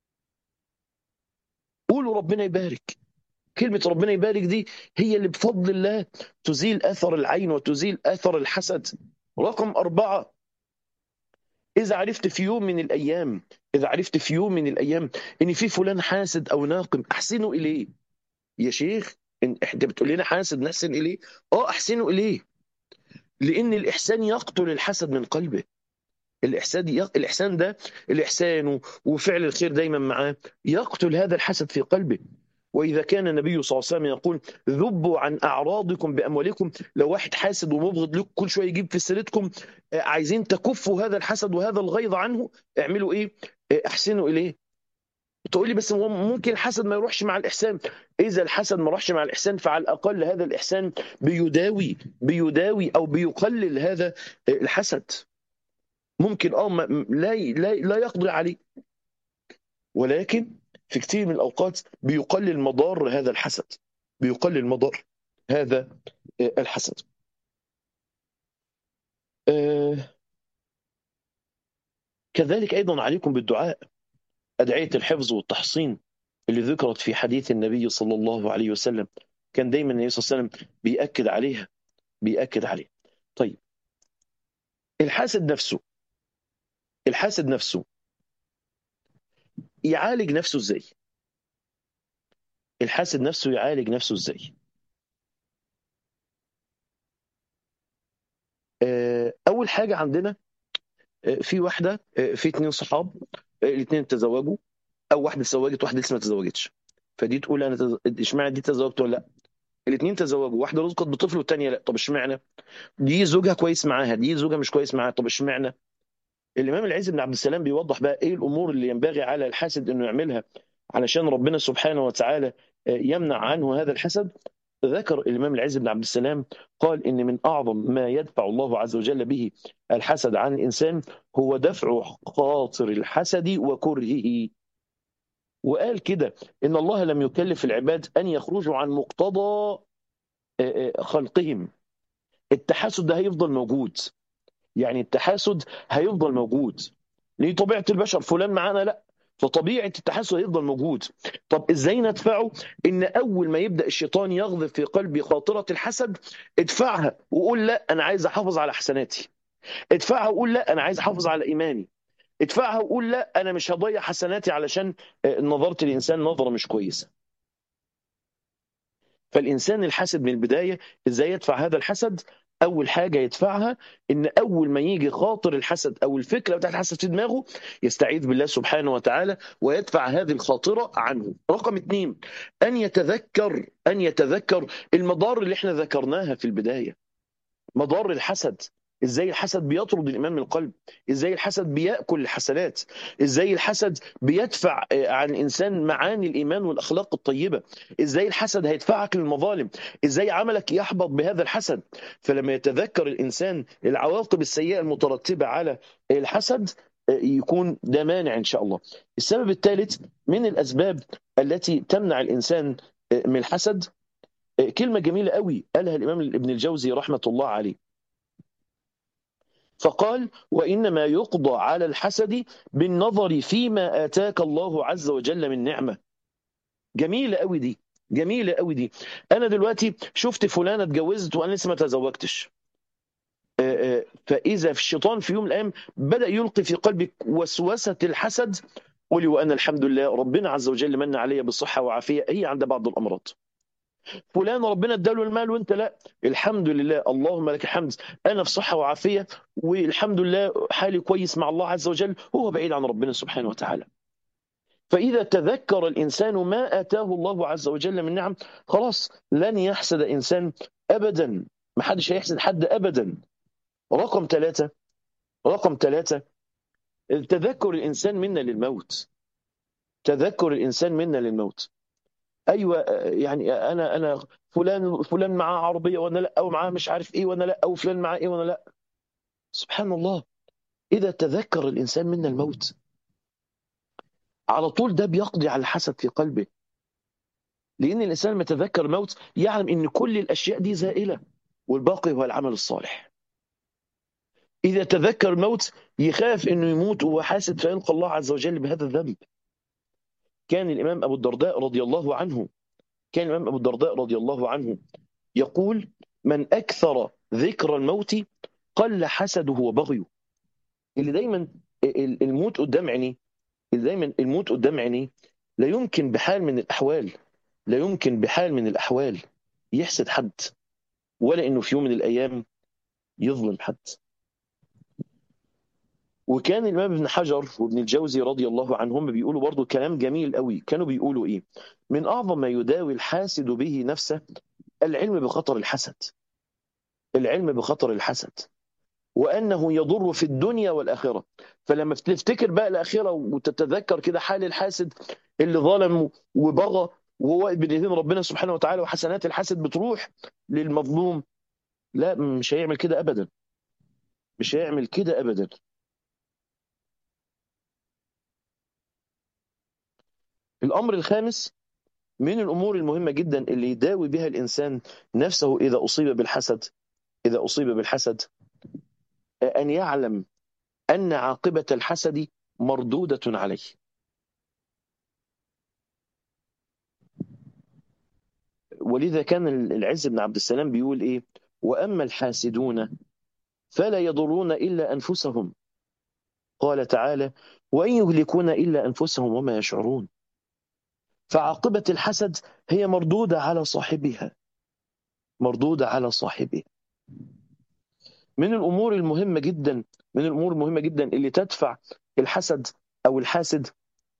قولوا ربنا يبارك كلمة ربنا يبارك دي هي اللي بفضل الله تزيل أثر العين وتزيل أثر الحسد رقم أربعة إذا عرفت في يوم من الأيام إذا عرفت في يوم من الأيام إن في فلان حاسد أو ناقم أحسنوا إليه يا شيخ انت بتقول لنا حاسد نحسن اليه اه احسنوا اليه لان الاحسان يقتل الحسد من قلبه الاحسان يق... الاحسان ده الاحسان وفعل الخير دايما معاه يقتل هذا الحسد في قلبه واذا كان النبي صلى الله عليه وسلم يقول ذبوا عن اعراضكم باموالكم لو واحد حاسد ومبغض لكم كل شويه يجيب في سيرتكم عايزين تكفوا هذا الحسد وهذا الغيظ عنه اعملوا ايه احسنوا اليه تقول لي بس هو ممكن الحسد ما يروحش مع الإحسان إذا الحسد ما راحش مع الإحسان فعلى الأقل هذا الإحسان بيداوي بيداوي أو بيقلل هذا الحسد ممكن اه لا لا لا يقضي عليه ولكن في كثير من الأوقات بيقلل مضار هذا الحسد بيقلل مضار هذا الحسد آه كذلك أيضا عليكم بالدعاء أدعية الحفظ والتحصين اللي ذكرت في حديث النبي صلى الله عليه وسلم كان دايما النبي صلى الله عليه وسلم بيأكد عليها بيأكد عليها طيب الحاسد نفسه الحاسد نفسه يعالج نفسه ازاي الحاسد نفسه يعالج نفسه ازاي اول حاجه عندنا في واحده في اتنين صحاب الاثنين تزوجوا او واحده تزوجت واحده لسه ما تزوجتش فدي تقول انا تز... اشمعنى دي تزوجت ولا لا الاثنين تزوجوا واحده رزقت بطفل والثانيه لا طب اشمعنى دي زوجها كويس معاها دي زوجها مش كويس معاها طب اشمعنى الامام العز بن عبد السلام بيوضح بقى ايه الامور اللي ينبغي على الحاسد انه يعملها علشان ربنا سبحانه وتعالى يمنع عنه هذا الحسد ذكر الإمام العز بن عبد السلام قال إن من أعظم ما يدفع الله عز وجل به الحسد عن الإنسان هو دفع خاطر الحسد وكرهه وقال كده إن الله لم يكلف العباد أن يخرجوا عن مقتضى خلقهم التحاسد ده هيفضل موجود يعني التحاسد هيفضل موجود ليه طبيعة البشر فلان معانا لا فطبيعة التحاسد هيفضل موجود طب ازاي ندفعه ان اول ما يبدأ الشيطان يغضب في قلبي خاطرة الحسد ادفعها وقول لا انا عايز احافظ على حسناتي ادفعها وقول لا انا عايز احافظ على ايماني ادفعها وقول لا انا مش هضيع حسناتي علشان نظرت الانسان نظرة مش كويسة فالإنسان الحاسد من البداية إزاي يدفع هذا الحسد أول حاجة يدفعها إن أول ما يجي خاطر الحسد أو الفكرة بتاعت الحسد في دماغه يستعيذ بالله سبحانه وتعالى ويدفع هذه الخاطرة عنه رقم اثنين أن يتذكر أن يتذكر المضار اللي احنا ذكرناها في البداية مضار الحسد ازاي الحسد بيطرد الايمان من القلب ازاي الحسد بياكل الحسنات ازاي الحسد بيدفع عن الانسان معاني الايمان والاخلاق الطيبه ازاي الحسد هيدفعك للمظالم ازاي عملك يحبط بهذا الحسد فلما يتذكر الانسان العواقب السيئه المترتبه على الحسد يكون ده مانع ان شاء الله السبب الثالث من الاسباب التي تمنع الانسان من الحسد كلمه جميله قوي قالها الامام ابن الجوزي رحمه الله عليه فقال وإنما يقضى على الحسد بالنظر فيما آتاك الله عز وجل من نعمة جميلة قوي دي جميلة قوي دي أنا دلوقتي شفت فلانة اتجوزت وأنا لسه ما تزوجتش فإذا في الشيطان في يوم من الأيام بدأ يلقي في قلبك وسوسة الحسد قولي وأنا الحمد لله ربنا عز وجل من علي بالصحة وعافية هي عند بعض الأمراض فلان ربنا اداله المال وانت لا الحمد لله اللهم لك الحمد انا في صحه وعافيه والحمد لله حالي كويس مع الله عز وجل هو بعيد عن ربنا سبحانه وتعالى فاذا تذكر الانسان ما اتاه الله عز وجل من نعم خلاص لن يحسد انسان ابدا ما حدش هيحسد حد ابدا رقم ثلاثة رقم ثلاثة تذكر الانسان منا للموت تذكر الانسان منا للموت ايوه يعني انا انا فلان فلان معاه عربيه وانا لا او معاه مش عارف ايه وانا لا او فلان معاه ايه وانا لا سبحان الله اذا تذكر الانسان منا الموت على طول ده بيقضي على الحسد في قلبه لان الانسان لما يتذكر الموت يعلم ان كل الاشياء دي زائله والباقي هو العمل الصالح اذا تذكر الموت يخاف انه يموت وهو حاسد فيلقى الله عز وجل بهذا الذنب كان الإمام أبو الدرداء رضي الله عنه كان الإمام أبو الدرداء رضي الله عنه يقول من أكثر ذكر الموت قل حسده وبغيه اللي دايما الموت قدام عينيه اللي دايما الموت قدام عينيه لا يمكن بحال من الأحوال لا يمكن بحال من الأحوال يحسد حد ولا إنه في يوم من الأيام يظلم حد وكان الإمام ابن حجر وابن الجوزي رضي الله عنهم بيقولوا برضو كلام جميل قوي كانوا بيقولوا إيه من أعظم ما يداوي الحاسد به نفسه العلم بخطر الحسد العلم بخطر الحسد وأنه يضر في الدنيا والآخرة فلما تفتكر بقى الآخرة وتتذكر كده حال الحاسد اللي ظلم وبغى وهو بإذن ربنا سبحانه وتعالى وحسنات الحاسد بتروح للمظلوم لا مش هيعمل كده أبدا مش هيعمل كده أبدا الأمر الخامس من الأمور المهمة جدا اللي يداوي بها الإنسان نفسه إذا أصيب بالحسد إذا أصيب بالحسد أن يعلم أن عاقبة الحسد مردودة عليه ولذا كان العز بن عبد السلام بيقول إيه وأما الحاسدون فلا يضرون إلا أنفسهم قال تعالى وإن يهلكون إلا أنفسهم وما يشعرون فعاقبة الحسد هي مردودة على صاحبها مردودة على صاحبها من الأمور المهمة جدا من الأمور المهمة جدا اللي تدفع الحسد أو الحاسد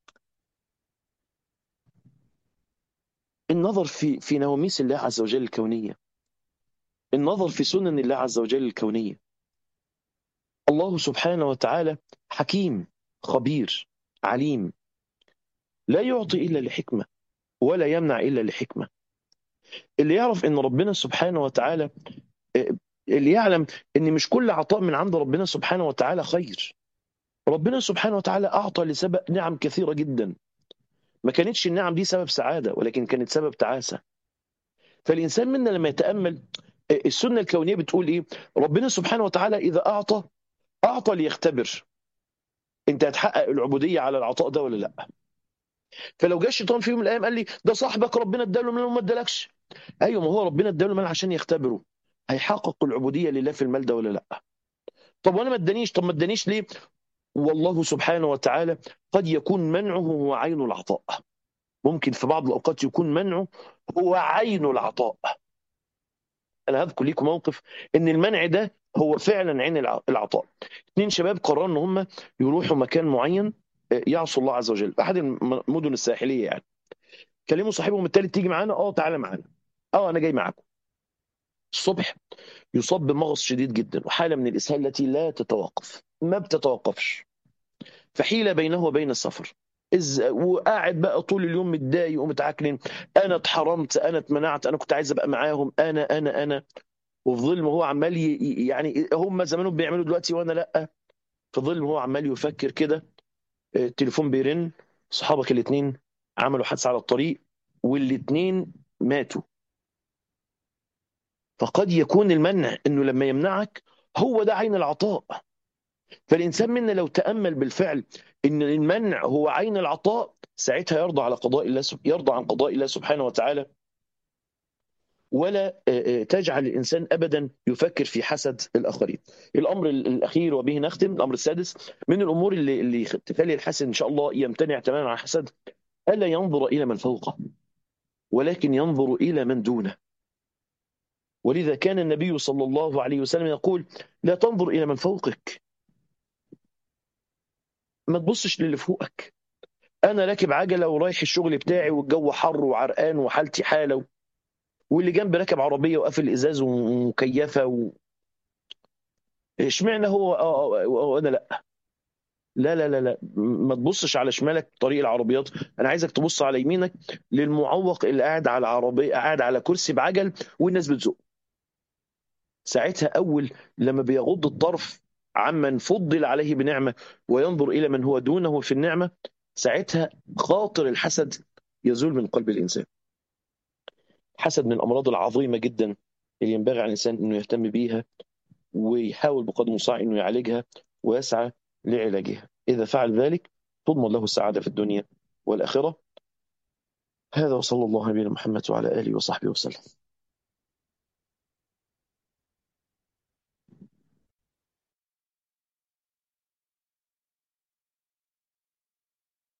النظر في في نواميس الله عز وجل الكونية النظر في سنن الله عز وجل الكونية الله سبحانه وتعالى حكيم خبير عليم لا يعطي إلا لحكمة ولا يمنع إلا لحكمة اللي يعرف ان ربنا سبحانه وتعالى اللي يعلم ان مش كل عطاء من عند ربنا سبحانه وتعالى خير ربنا سبحانه وتعالى اعطى لسبب نعم كثيره جدا ما كانتش النعم دي سبب سعاده ولكن كانت سبب تعاسه فالانسان منا لما يتامل السنه الكونيه بتقول ايه ربنا سبحانه وتعالى اذا اعطى اعطى ليختبر انت هتحقق العبوديه على العطاء ده ولا لا فلو جه الشيطان في يوم من الايام قال لي ده صاحبك ربنا اداله مال وما ادالكش ايوه ما هو ربنا اداله مال عشان يختبره هيحقق العبوديه لله في المال ده ولا لا طب وانا ما ادانيش طب ما ادانيش ليه والله سبحانه وتعالى قد يكون منعه هو عين العطاء ممكن في بعض الاوقات يكون منعه هو عين العطاء انا هذكر لكم موقف ان المنع ده هو فعلا عين العطاء اثنين شباب قرروا ان هم يروحوا مكان معين يعصوا الله عز وجل احد المدن الساحليه يعني كلموا صاحبهم الثالث تيجي معانا اه تعالى معانا اه انا جاي معاكم الصبح يصاب بمغص شديد جدا وحاله من الاسهال التي لا تتوقف ما بتتوقفش فحيله بينه وبين السفر إز... وقاعد بقى طول اليوم متضايق ومتعكنن انا اتحرمت انا اتمنعت انا كنت عايز ابقى معاهم انا انا انا وفي ظل ما هو عمال ي... يعني هم زمانهم بيعملوا دلوقتي وانا لا في ظل ما هو عمال يفكر كده التليفون بيرن صحابك الاثنين عملوا حادثه على الطريق والاثنين ماتوا فقد يكون المنع انه لما يمنعك هو ده عين العطاء فالانسان منا لو تامل بالفعل ان المنع هو عين العطاء ساعتها يرضى على قضاء الله يرضى عن قضاء الله سبحانه وتعالى ولا تجعل الانسان ابدا يفكر في حسد الاخرين. الامر الاخير وبه نختم الامر السادس من الامور اللي اللي تخلي الحسد ان شاء الله يمتنع تماما عن الحسد الا ينظر الى من فوقه ولكن ينظر الى من دونه. ولذا كان النبي صلى الله عليه وسلم يقول لا تنظر الى من فوقك. ما تبصش للي فوقك. انا راكب عجله ورايح الشغل بتاعي والجو حر وعرقان وحالتي حاله واللي جنبي راكب عربيه وقافل الازاز ومكيفه و... اشمعنى هو وانا لا لا لا لا لا ما تبصش على شمالك طريق العربيات انا عايزك تبص على يمينك للمعوق اللي قاعد على عربيه قاعد على كرسي بعجل والناس بتزق ساعتها اول لما بيغض الطرف عمن فضل عليه بنعمه وينظر الى من هو دونه في النعمه ساعتها خاطر الحسد يزول من قلب الانسان الحسد من الامراض العظيمه جدا اللي ينبغي على الانسان انه يهتم بيها ويحاول بقدر المستطاع انه يعالجها ويسعى لعلاجها اذا فعل ذلك تضمن له السعاده في الدنيا والاخره هذا وصلى الله على نبينا محمد وعلى اله وصحبه وسلم